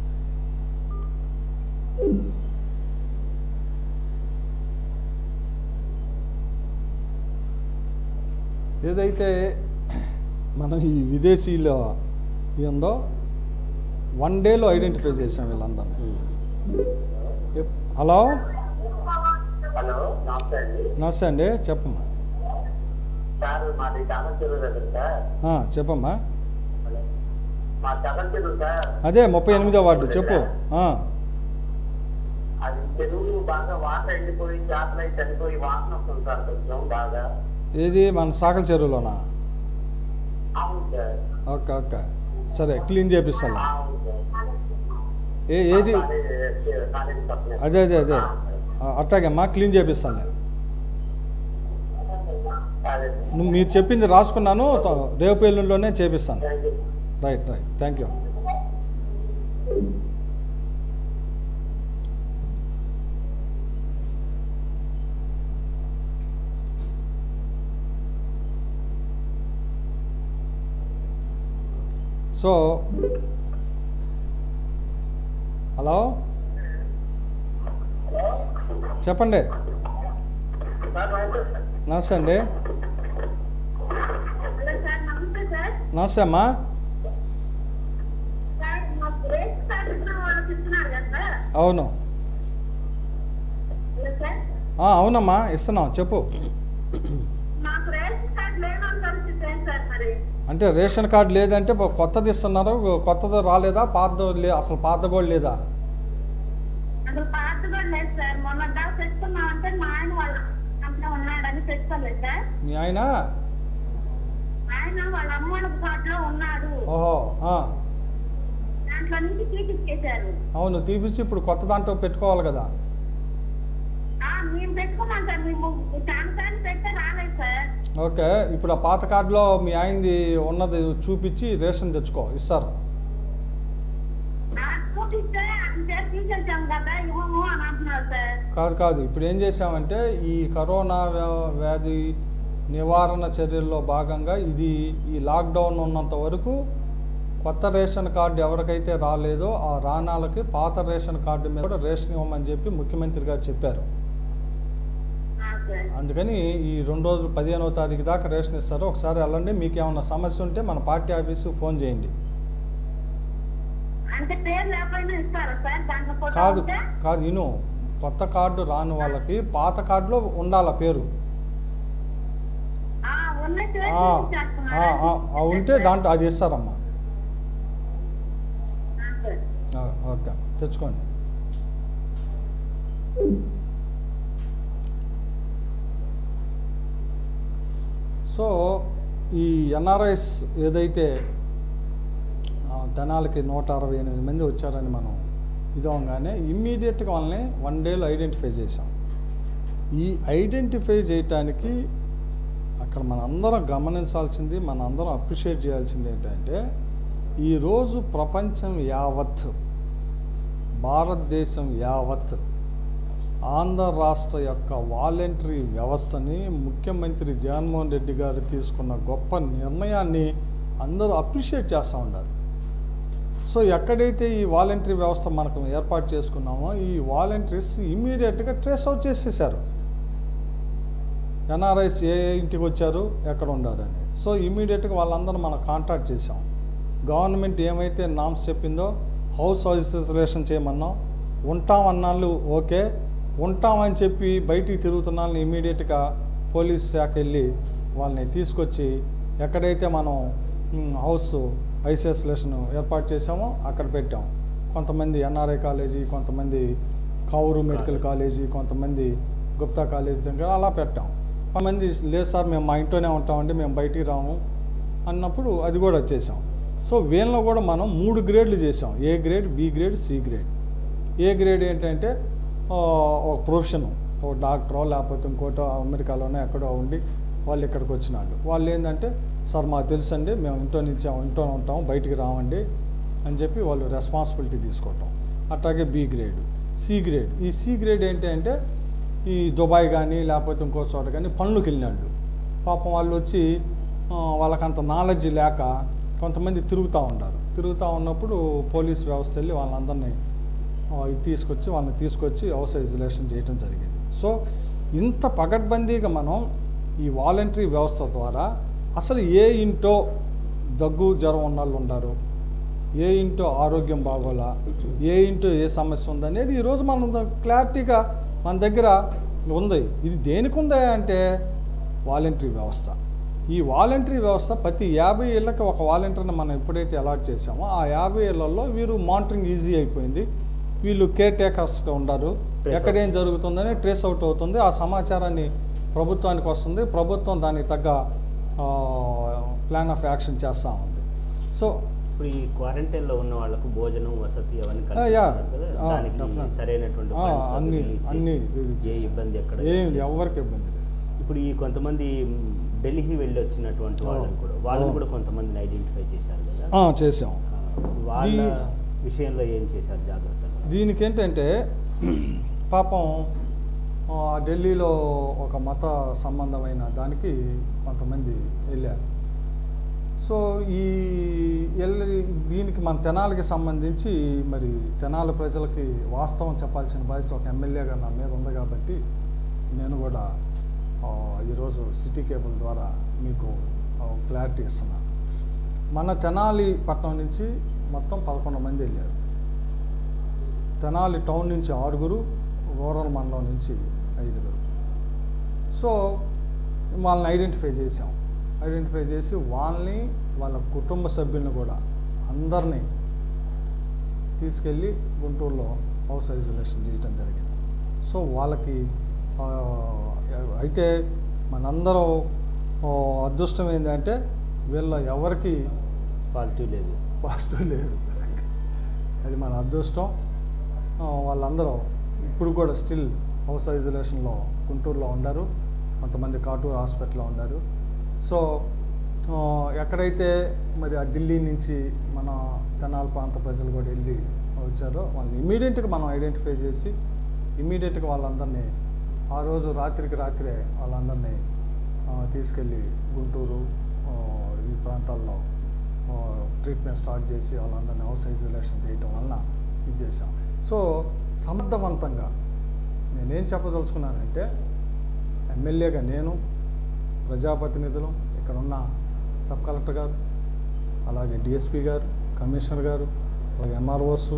ఏదైతే మనం ఈ విదేశీలో ఉందో వన్ డేలో ఐడెంటిఫై చేసాం వీళ్ళందరినీ ఎప్- హలో హలో నమస్తే అండి నమస్తే అండి చెప్పమ్మా సార్ మాది చామంచెరు దగ్గర సార్ ఆ, చెప్పమ్మా హలో మా చామంచెరు సార్ అదే ముప్పై ఎనిమిదో వార్డు చెప్పు ఆ, అది చెరువులు బాగా వాటర్ ఎండిపోయి చేపలు అయి చనిపోయి వాసన వస్తుంది సార్ కొంచెం బాగా ఏది మన సాకల చెరువులోనా అవును సార్ ఓకే ఓకే సరే క్లీన్ చేపిస్తాను అవును సార్ ఏ ఏది కాలేజీ కాలేజీ పక్కనే అదే అదే అదే ఆ, అట్టాగమ్మా క్లీన్ చేపిస్తానులే అదే నువ్వు మీరు చెప్పింది రాసుకున్నాను త- రేపు ఎల్లుండిలోనే చేపిస్తాను thank you right right thank you so hello చెప్పండి నమస్తే అండి హలో సార్ నమస్తే సార్ నమస్తే అమ్మా సార్ మాకు రేషన్ కార్డు వాళ్ళకి ఇస్తున్నారు కదా సార్ అవును హలో సార్ ఆ, అవునమ్మా ఇస్తున్నాం చెప్పు మాకు రేషన్ కార్డు లేని పరిస్థితి ఏంటి సార్ మరి అంటే రేషన్ కార్డు లేదంటే ఇప్పుడు కొత్తది ఇస్తున్నారు కొత్తది రాలేదా పాత లే అసలు పాత కూడా లేదా అసలు పాత కూడా లేదు సార్ మొన్న దాకా తెచ్చుకున్నామంటే మా ఆయన వాళ్ళ అంతా ఉన్నాడని తెచ్చుకోలేదు సార్ మీ ఆయన ఆయన వాళ్ళ అమ్మోళ్ళ కార్డులో ఉన్నాడు ఓహో ఆ, దాంట్లో నుంచి తీపిచ్చేశారు అవును తీపిచ్చి ఇప్పుడు కొత్త దాంట్లో పెట్టుకోవాలి కదా ఆ, మేము పెట్టుకున్నాం సార్ మేము చాలా సార్లు పెడితే రాలేదు సార్ ఓకే ఇప్పుడు ఆ పాత కార్డులో మీ ఆయనది ఉన్నది చూపించి రేషన్ తెచ్చుకో ఇస్తారు ఆ, చూపిస్తే అంటే తీసేసాం కదా ఇవ్వము అని అంటున్నారు సార్ కాదు కాదు ఇప్పుడు ఏం చేసామంటే ఈ కరోనా వ్యా- వ్యాధి నివారణ చర్యల్లో భాగంగా ఇది ఈ లాక్డౌన్ ఉన్నంత వరకు కొత్త రేషన్ కార్డు ఎవరికైతే రాలేదో ఆ రాణాలకి పాత రేషన్ కార్డు మీద కూడా రేషన్ ఇవ్వమని చెప్పి ముఖ్యమంత్రి గారు చెప్పారు ఆ, సార్ అందుకని ఈ రెండు రోజులు పదిహేనవ తారీఖు దాకా రేషన్ ఇస్తారు ఒకసారి వెళ్ళండి మీకు ఏమైనా సమస్య ఉంటే మన పార్టీ ఆఫీస్కి ఫోన్ చేయండి అంటే పేరు లేకపోయినా ఇస్తారా సార్ దాంట్లో ఫోటో కాదు ఉంటే కాదు ఇను కొత్త కార్డు రాని వాళ్ళకి పాత కార్డులో ఉండాల పేరు ఆ, ఉన్నట్టు ఆ, ఆ, ఆ, ఆ, ఉంటే దాంట్లో అది ఇస్తారమ్మా ఆ, ఓకే తెచ్చుకోండి సో ఈ ఎన్ఆర్ఐస్ ఏదైతే ఆ, ధనాలకి నూట అరవై ఎనిమిది మంది వచ్చారని మనం ఇదవగానే ఇమ్మీడియట్గా వాళ్ళని వన్ డేలో ఐడెంటిఫై చేసాం ఈ ఐడెంటిఫై చేయటానికి అక్కడ మనందరం గమనించాల్సింది మనందరం అప్రిషియేట్ చేయాల్సింది ఏంటంటే ఈరోజు ప్రపంచం యావత్ భారతదేశం యావత్ ఆంధ్ర రాష్ట్ర యొక్క వాలంటరీ వ్యవస్థని ముఖ్యమంత్రి జగన్మోహన్ రెడ్డి గారు తీసుకున్న గొప్ప నిర్ణయాన్ని అందరూ అప్రిషియేట్ చేస్తూ ఉన్నారు సో ఎక్కడైతే ఈ వాలంటరీ వ్యవస్థ మనకు ఏర్పాటు చేసుకున్నామో ఈ వాలంటీర్స్ ఇమీడియట్గా ట్రేస్ అవుట్ చేసేసారు ఎన్ఆర్ఐస్ ఏ ఏ ఇంటికి వచ్చారు ఎక్కడ ఉండారని సో ఇమీడియట్గా వాళ్ళందరూ మనం కాంటాక్ట్ చేసాం గవర్నమెంట్ ఏమైతే నామ్స్ చెప్పిందో హౌస్ ఐసోలేషన్ చేయమన్నాం ఉంటామన్నాళ్ళు ఓకే ఉంటామని చెప్పి బయటికి తిరుగుతున్న వాళ్ళని ఇమీడియట్గా పోలీస్ శాఖ వెళ్ళి వాళ్ళని తీసుకొచ్చి ఎక్కడైతే మనం మ్, హౌస్ ఐసోలేషన్ ఏర్పాటు చేసామో అక్కడ పెట్టాం కొంతమంది ఎన్ఆర్ఐ కాలేజీ కొంతమంది కౌరు మెడికల్ కాలేజీ కొంతమంది గుప్తా కాలేజీ దగ్గర అలా పెట్టాం కొంతమంది లేదు సార్ మేము మా ఇంట్లోనే ఉంటామండి మేము బయటికి రాము అన్నప్పుడు అది కూడా చేసాం సో వీళ్ళలో కూడా మనం మూడు గ్రేడ్లు చేసాం A grade B grade C grade A grade ఏంటంటే ఆ, ఒక ప్రొఫెషన్ ఒక డాక్టరో లేకపోతే ఇంకోటో అమెరికాలోనే ఎక్కడో ఉండి వాళ్ళు ఇక్కడికి వచ్చిన వాళ్ళు వాళ్ళు ఏంటంటే సార్ మాకు తెలుసు అండి మేము ఇంట్లో నుంచి ఇంట్లో ఉంటాం బయటికి రామండి అని చెప్పి వాళ్ళు రెస్పాన్సిబిలిటీ తీసుకోవటం అట్లాగే బి గ్రేడ్ సి గ్రేడ్ ఈ సి గ్రేడ్ ఏంటి అంటే ఈ దుబాయ్ కానీ లేకపోతే ఇంకో చోట కానీ పనులకు వెళ్ళినాళ్ళు పాపం వాళ్ళు వచ్చి ఆ, వాళ్ళకంత నాలెడ్జ్ లేక కొంతమంది తిరుగుతూ ఉంటారు తిరుగుతూ ఉన్నప్పుడు పోలీస్ వ్యవస్థ వెళ్ళి వాళ్ళందరినీ ఆ, ఇది తీసుకొచ్చి వాళ్ళని తీసుకొచ్చి హౌస్ ఐసోలేషన్ చేయడం జరిగింది సో ఇంత పగడ్బందీగా మనం ఈ వాలంటరీ వ్యవస్థ ద్వారా అసలు ఏ ఇంటో దగ్గు జ్వరం ఉన్న వాళ్ళు ఉన్నారు ఏ ఇంటో ఆరోగ్యం బాగోలా ఏ ఇంటో ఏ సమస్య ఉందనేది ఈరోజు మనం ద- క్లారిటీగా మన దగ్గర ఉంది ఇది దేనికి ఉందా అంటే వాలంటరీ వ్యవస్థ ఈ వాలంటరీ వ్యవస్థ ప్రతి యాభై ఏళ్ళకి ఒక వాలంటీర్ని మనం ఎప్పుడైతే అలాట్ చేసామో ఆ యాభై ఏళ్లలో వీరు మానిటరింగ్ ఈజీ అయిపోయింది వీళ్ళు కేర్ టేకర్స్గా ఉన్నారు Trace ఎక్కడేం జరుగుతుందని ట్రేస్ అవుట్ అవుతుంది ఆ సమాచారాన్ని ప్రభుత్వానికి వస్తుంది ప్రభుత్వం దానికి తగ్గ ప్లాన్ ఆఫ్ యాక్షన్ చేస్తూ ఉంది సో ఇప్పుడు ఈ క్వారంటైన్లో ఉన్న వాళ్ళకు భోజనం వసతి అవన్నీ ఆ, యా. కల్పిస్తున్నారు కదా ఆ, దానికి definitely. సరైనటువంటి ఆ, funds అన్ని release చేసి అన్ని release ఏ చేశాం. ఇబ్బంది ఎక్కడ ఏం ఎవరికి ఇబ్బంది లేదు ఇప్పుడు ఈ కొంతమంది మ్, ఢిల్లీ వెళ్ళి వచ్చినటువంటి వాళ్ళని కూడా వాళ్ళని ఓ. కూడా కొంతమందిని ఐడెంటిఫై చేశారు కదా ఆ, చేసాం ఆ, వాళ్ళ దీ- విషయంలో ఏం చేశారు జాగ్రత్తలు దీనికి ఏంటంటే పాపం ఆ, ఢిల్లీలో ఒక మత సంబంధమైన దానికి కొంతమంది వెళ్ళారు సో ఈ ఎల్ దీనికి మన తెనాలికి సంబంధించి మరి తెనాలి ప్రజలకి వాస్తవం చెప్పాల్సిన బాధ్యత ఒక ఎమ్మెల్యేగా నా మీద ఉంది కాబట్టి నేను కూడా ఆ, ఈరోజు సిటీ కేబుల్ ద్వారా మీకు క్లారిటీ ఇస్తున్నాను మన తెనాలి పట్టణం నుంచి మొత్తం పదకొండు మంది వెళ్ళారు తెనాలి టౌన్ నుంచి ఆరుగురు రూరల్ మండలం నుంచి ఐదుగురు సో వాళ్ళని ఐడెంటిఫై చేసాం ఐడెంటిఫై చేసి వాళ్ళని వాళ్ళ కుటుంబ సభ్యులను కూడా అందరినీ తీసుకెళ్ళి గుంటూరులో హౌస్ ఐసోలేషన్ చేయటం జరిగింది సో వాళ్ళకి ఆ, అయితే మనందరం ఆ, అదృష్టం ఏంటంటే వీళ్ళ ఎవరికి పాజిటివ్ లేదు పాజిటివ్ లేదు అది మన అదృష్టం ఆ, వాళ్ళందరూ ఇప్పుడు కూడా స్టిల్ హౌస్ ఐసోలేషన్లో గుంటూరులో ఉన్నారు కొంతమంది కాటూరు హాస్పిటల్లో ఉన్నారు సో ఆ, ఎక్కడైతే మరి ఆ ఢిల్లీ నుంచి మన తెనాలి ప్రాంత ప్రజలు కూడా వెళ్ళి వచ్చారో వాళ్ళని ఇమీడియట్గా మనం ఐడెంటిఫై చేసి ఇమీడియట్గా వాళ్ళందరినీ ఆ రోజు రాత్రికి రాత్రే వాళ్ళందరినీ ఆ, తీసుకెళ్ళి గుంటూరు ఆ, ఈ ప్రాంతాల్లో ఆ, ట్రీట్మెంట్ స్టార్ట్ చేసి వాళ్ళందరినీ హౌస్ ఐసోలేషన్ చేయటం వలన ఇది చేసాం సో సమర్థవంతంగా నేనేం చెప్పదలుచుకున్నానంటే ఎమ్మెల్యేగా నేను ప్రజాప్రతినిధులు ఇక్కడ ఉన్న సబ్ కలెక్టర్ గారు అలాగే డిఎస్పి గారు కమిషనర్ గారు అలాగే ఎంఆర్ఓస్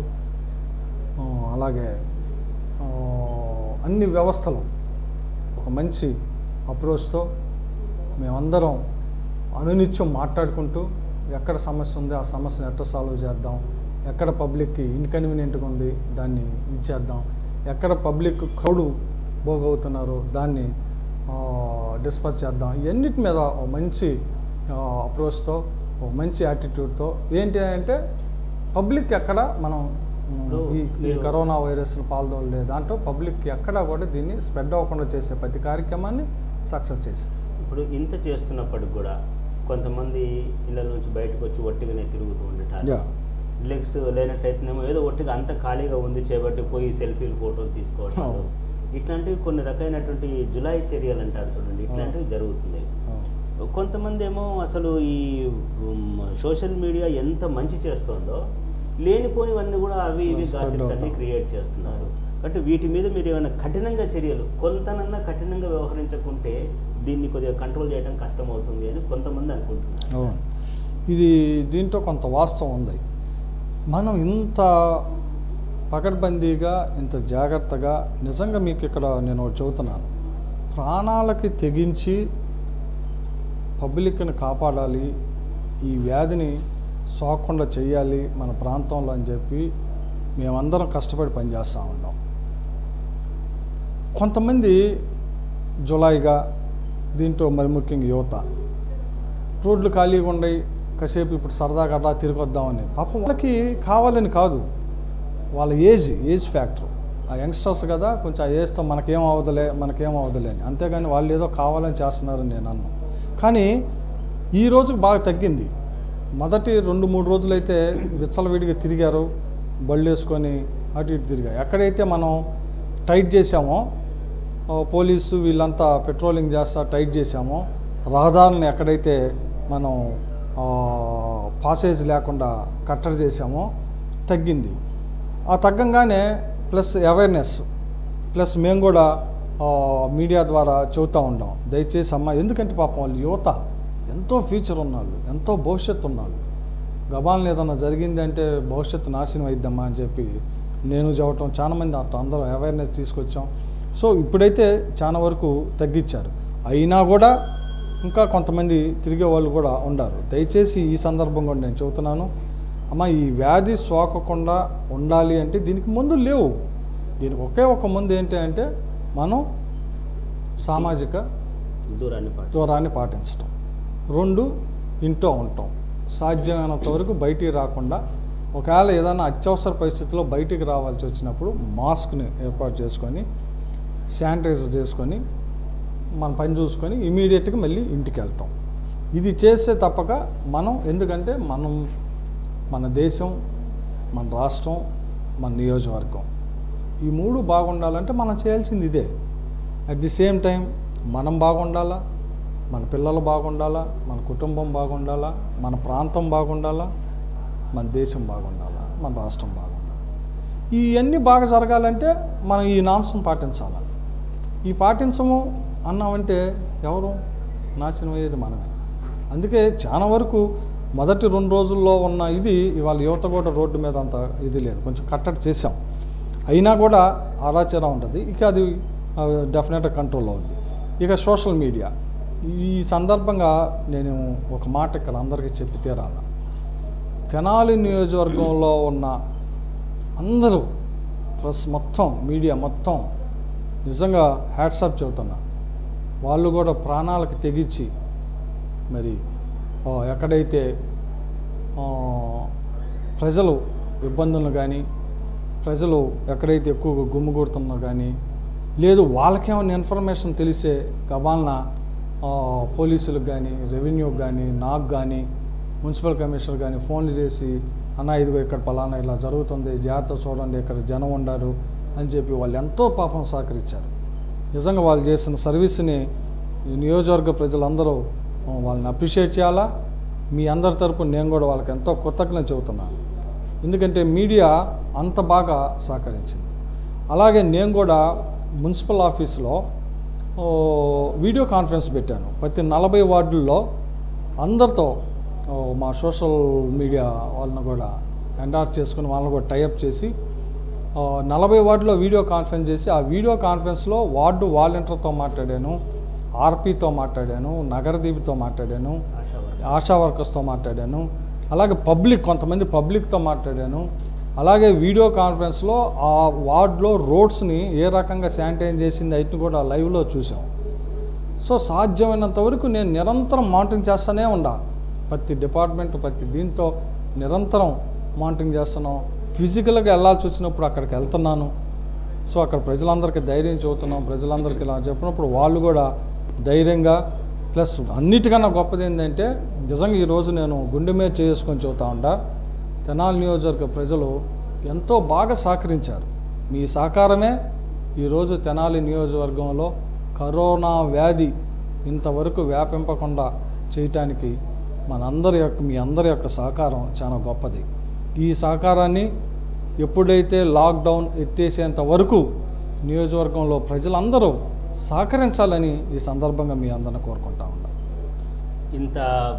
అలాగే ఆ, అన్ని వ్యవస్థలు ఒక మంచి అప్రోచ్తో మేమందరం అనునిత్యం మాట్లాడుకుంటూ ఎక్కడ సమస్య ఉంది ఆ సమస్యను ఎట్లా సాల్వ్ చేద్దాం ఎక్కడ పబ్లిక్కి ఇన్కన్వీనియంట్గా ఉంది దాన్ని ఇచ్చేద్దాం ఎక్కడ పబ్లిక్ క్రౌడ్ భోగవుతున్నారో దాన్ని డిస్పచ్ చేద్దాం ఇవన్నిటి మీద ఒక మంచి అప్రోచ్తో ఒక మంచి యాటిట్యూడ్తో ఏంటి అంటే పబ్లిక్ ఎక్కడ మనం ఉమ్, ఈ ఈ మీరు- కరోనా వైరస్ పాల్గొనలే దాంట్లో పబ్లిక్ ఎక్కడా కూడా దీన్ని స్ప్రెడ్ అవ్వకుండా చేసే ప్రతి కార్యక్రమాన్ని సక్సెస్ చేసాం ఇప్పుడు ఇంత చేస్తున్నప్పటికి కూడా కొంతమంది ఇళ్ళ నుంచి బయటకు వచ్చి ఒట్టిగానే తిరుగుతూ ఉండటారు Yeah. నెక్స్ట్ లేనట్లయితేనేమో ఏదో ఒట్టిగా అంత ఖాళీగా ఉంది చేపట్టి పోయి సెల్ఫీలు ఫోటోలు తీసుకోవడం అవును. ఇట్లాంటివి కొన్ని రకమైనటువంటి జులై చర్యలు అంటారు చూడండి ఇట్లాంటివి జరుగుతున్నాయి కొంతమంది ఏమో అసలు ఈ ఉమ్, సోషల్ మీడియా ఎంత మంచి చేస్తుందో లేనిపోనివన్నీ కూడా అవి ఇవి Spread గాసిప్స్ అన్ని అవుతాం. క్రియేట్ చేస్తున్నారు కాబట్టి వీటి మీద మీరు ఏమైనా కఠినంగా చర్యలు కొంతనన్నా కఠినంగా వ్యవహరించకుంటే దీన్ని కొద్దిగా కంట్రోల్ చేయడం కష్టం అవుతుంది అని కొంతమంది అనుకుంటున్నారు అవును ఇది దీంట్లో కొంత వాస్తవం ఉంది మనం ఇంత పకడ్బందీగా ఇంత జాగ్రత్తగా నిజంగా మీకు ఇక్కడ నేను ఒకటి చెబుతున్నాను ప్రాణాలకి తెగించి పబ్లిక్ని కాపాడాలి ఈ వ్యాధిని సోకకుండా చేయాలి మన ప్రాంతంలో అని చెప్పి మేమందరం కష్టపడి పనిచేస్తూ ఉన్నాం కొంతమంది జులాయిగా దీంట్లో మరి ముఖ్యంగా యువత రోడ్లు ఖాళీగా ఉండయి కాసేపు ఇప్పుడు సరదాగా అలా తిరిగి వద్దామని పాపం వాళ్ళకి కావాలని కాదు వాళ్ళ ఏజ్ ఏజ్ ఫ్యాక్టర్ ఆ యంగ్స్టర్స్ కదా కొంచెం ఆ ఏజ్తో మనకేం అవ్వదులే మనకేం అవ్వదులే అని అంతేగాని వాళ్ళు ఏదో కావాలని చేస్తున్నారని నేను అన్నాను కానీ ఈ రోజుకి బాగా తగ్గింది మొదటి రెండు మూడు రోజులైతే విచ్చలవిడిగా తిరిగారు బళ్ళు వేసుకొని అటు ఇటు తిరిగారు ఎక్కడైతే మనం టైట్ చేసామో ఆ, పోలీసు వీళ్ళంతా పెట్రోలింగ్ చేస్తా టైట్ చేసామో రహదారులను ఎక్కడైతే మనం ఆ, పాసేజ్ లేకుండా కట్టడి చేసామో తగ్గింది ఆ తగ్గంగానే ప్లస్ అవేర్నెస్ ప్లస్ మేము కూడా ఆ, మీడియా ద్వారా చెబుతూ ఉంటాం దయచేసి అమ్మ ఎందుకంటే పాపం వాళ్ళు యువత ఎంతో ఫ్యూచర్ ఉన్నాళ్ళు ఎంతో భవిష్యత్తు ఉన్నాళ్ళు గబాలను ఏదన్నా జరిగింది అంటే భవిష్యత్తు నాశనం అయిద్దమ్మా అని చెప్పి నేను చెప్పటం చాలా మంది అట్లా అందరూ అవేర్నెస్ తీసుకొచ్చాం సో ఇప్పుడైతే చాలా వరకు తగ్గించారు అయినా కూడా ఇంకా కొంతమంది తిరిగే వాళ్ళు కూడా ఉండారు దయచేసి ఈ సందర్భంగా కూడా నేను చెబుతున్నాను అమ్మ ఈ వ్యాధి సోకకుండా ఉండాలి అంటే దీనికి మందులు లేవు దీనికి ఒకే ఒక మందు ఏంటి అంటే మనం సామాజిక దూరాన్ని పాటు దూరాన్ని పాటించటం రెండు ఇంట్లో ఉండటం సాధ్యమైనంత వరకు బయటికి రాకుండా ఒకవేళ ఏదైనా అత్యవసర పరిస్థితిలో బయటికి రావాల్సి వచ్చినప్పుడు మాస్క్ని ఏర్పాటు చేసుకొని శానిటైజర్ చేసుకొని మన పని చూసుకొని ఇమీడియట్గా మళ్ళీ ఇంటికి వెళ్ళటం ఇది చేస్తే తప్పక మనం ఎందుకంటే మనం మన దేశం మన రాష్ట్రం మన నియోజకవర్గం ఈ మూడు బాగుండాలంటే మనం చేయాల్సింది ఇదే అట్ ది సేమ్ టైం మనం బాగుండాలా మన పిల్లలు బాగుండాలా మన కుటుంబం బాగుండాలా మన ప్రాంతం బాగుండాలా మన దేశం బాగుండాలా మన రాష్ట్రం బాగుండాలి ఇవన్నీ బాగా జరగాలంటే మనం ఈ నాంశం పాటించాలి ఈ పాటించము అన్నామంటే ఎవరు నాశనం అయ్యేది మనమే అందుకే చాలా వరకు మొదటి రెండు రోజుల్లో ఉన్న ఇది ఇవాళ యువత కూడా రోడ్డు మీద అంత ఇది లేదు కొంచెం కట్టడి చేసాం అయినా కూడా ఆరాచరం ఉంటుంది ఇక అది డెఫినెట్గా కంట్రోల్లో ఉంది ఇక సోషల్ మీడియా ఈ సందర్భంగా నేను ఒక మాట ఇక్కడ అందరికీ చెప్పి తీరాల తెనాలి నియోజకవర్గంలో ఉన్న అందరూ ప్రెస్ మొత్తం మీడియా మొత్తం నిజంగా హ్యాట్సాప్ చెబుతున్నా వాళ్ళు కూడా ప్రాణాలకు తెగించి మరి ఆ, ఎక్కడైతే ఆ, ప్రజలు ఇబ్బందులను కానీ ప్రజలు ఎక్కడైతే ఎక్కువగా గుమ్మిగూడుతున్నా కానీ లేదు వాళ్ళకేమైనా ఇన్ఫర్మేషన్ తెలిసే గబాలన పోలీసులకు కానీ రెవెన్యూకి కానీ నాకు కానీ మున్సిపల్ కమిషనర్ కానీ ఫోన్లు చేసి అన్న ఇదిగో ఇక్కడ పలానా ఇలా జరుగుతుంది జాగ్రత్త చూడండి ఇక్కడ జనం ఉండారు అని చెప్పి వాళ్ళు ఎంతో పాపం సహకరించారు నిజంగా వాళ్ళు చేసిన సర్వీస్ని ఈ నియోజకవర్గ ప్రజలందరూ ఆ, వాళ్ళని అప్రిషియేట్ చేయాలా మీ అందరి తరపున నేను కూడా వాళ్ళకి ఎంతో కృతజ్ఞత చెబుతున్నాను ఎందుకంటే మీడియా అంత బాగా సహకరించింది అలాగే నేను కూడా మున్సిపల్ ఆఫీస్లో ఓ, వీడియో కాన్ఫరెన్స్ పెట్టాను ప్రతి నలభై వార్డుల్లో అందరితో ఓ, మా సోషల్ మీడియా వాళ్ళని కూడా ఎండార్ చేసుకుని వాళ్ళని కూడా టైఅప్ చేసి ఆ, నలభై వార్డులో వీడియో కాన్ఫరెన్స్ చేసి ఆ వీడియో కాన్ఫరెన్స్లో వార్డు వాలంటీర్తో మాట్లాడాను ఆర్పీతో మాట్లాడాను నగరదీపితో మాట్లాడాను ఆశా వర్కర్. ఆశా వర్కర్స్తో మాట్లాడాను అలాగే పబ్లిక్ కొంతమంది పబ్లిక్తో మాట్లాడాను అలాగే వీడియో కాన్ఫరెన్స్లో ఆ వార్డులో రోడ్స్ని ఏ రకంగా శానిటైజ్ చేసింది అయితే కూడా లైవ్లో చూసాం సో సాధ్యమైనంత వరకు నేను నిరంతరం మానిటరింగ్ చేస్తూనే ఉండా ప్రతి డిపార్ట్మెంట్ ప్రతి దీంతో నిరంతరం మానిటరింగ్ చేస్తున్నాం ఫిజికల్గా వెళ్ళాల్సి వచ్చినప్పుడు అక్కడికి వెళ్తున్నాను సో అక్కడ ప్రజలందరికీ ధైర్యం చెబుతున్నాం ప్రజలందరికీ ఇలా చెప్పినప్పుడు వాళ్ళు కూడా ధైర్యంగా ప్లస్ అన్నిటికన్నా గొప్పది ఏంటంటే నిజంగా ఈరోజు నేను గుండె మీద చేసుకొని చెబుతా ఉంటా తెనాలి నియోజకవర్గ ప్రజలు ఎంతో బాగా సహకరించారు మీ సహకారమే ఈరోజు తెనాలి నియోజకవర్గంలో కరోనా వ్యాధి ఇంతవరకు వ్యాపింపకుండా చేయటానికి మనందరి యొక్క మీ అందరి యొక్క సహకారం చాలా గొప్పది ఈ సహకారాన్ని ఎప్పుడైతే లాక్డౌన్ ఎత్తేసేంత వరకు నియోజకవర్గంలో ప్రజలందరూ సహకరించాలని ఈ సందర్భంగా మీ అందరిని కోరుకుంటా ఉన్నా ఇంత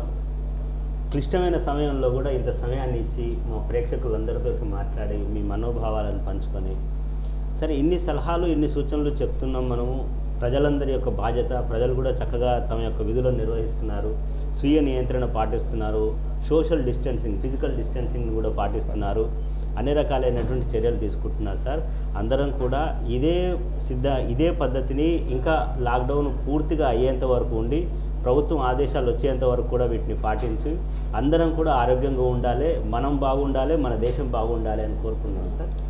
క్లిష్టమైన సమయంలో కూడా ఇంత సమయాన్ని ఇచ్చి మా ప్రేక్షకులందరితో మాట్లాడి మీ మనోభావాలను పంచుకొని సరే ఇన్ని సలహాలు ఇన్ని సూచనలు చెప్తున్నాం మనము ప్రజలందరి యొక్క బాధ్యత ప్రజలు కూడా చక్కగా తమ యొక్క విధులను నిర్వహిస్తున్నారు స్వీయ నియంత్రణ పాటిస్తున్నారు సోషల్ డిస్టెన్సింగ్ ఫిజికల్ డిస్టెన్సింగ్ కూడా పాటిస్తున్నారు అన్ని రకాలైనటువంటి చర్యలు తీసుకుంటున్నారు సార్ అందరం కూడా ఇదే సిద్ధ ఇదే పద్ధతిని ఇంకా లాక్డౌన్ పూర్తిగా అయ్యేంత వరకు ఉండి ప్రభుత్వం ఆదేశాలు వచ్చేంత వరకు కూడా వీటిని పాటించి అందరం కూడా ఆరోగ్యంగా ఉండాలి మనం బాగుండాలి మన దేశం బాగుండాలి అని కోరుకున్నాం సార్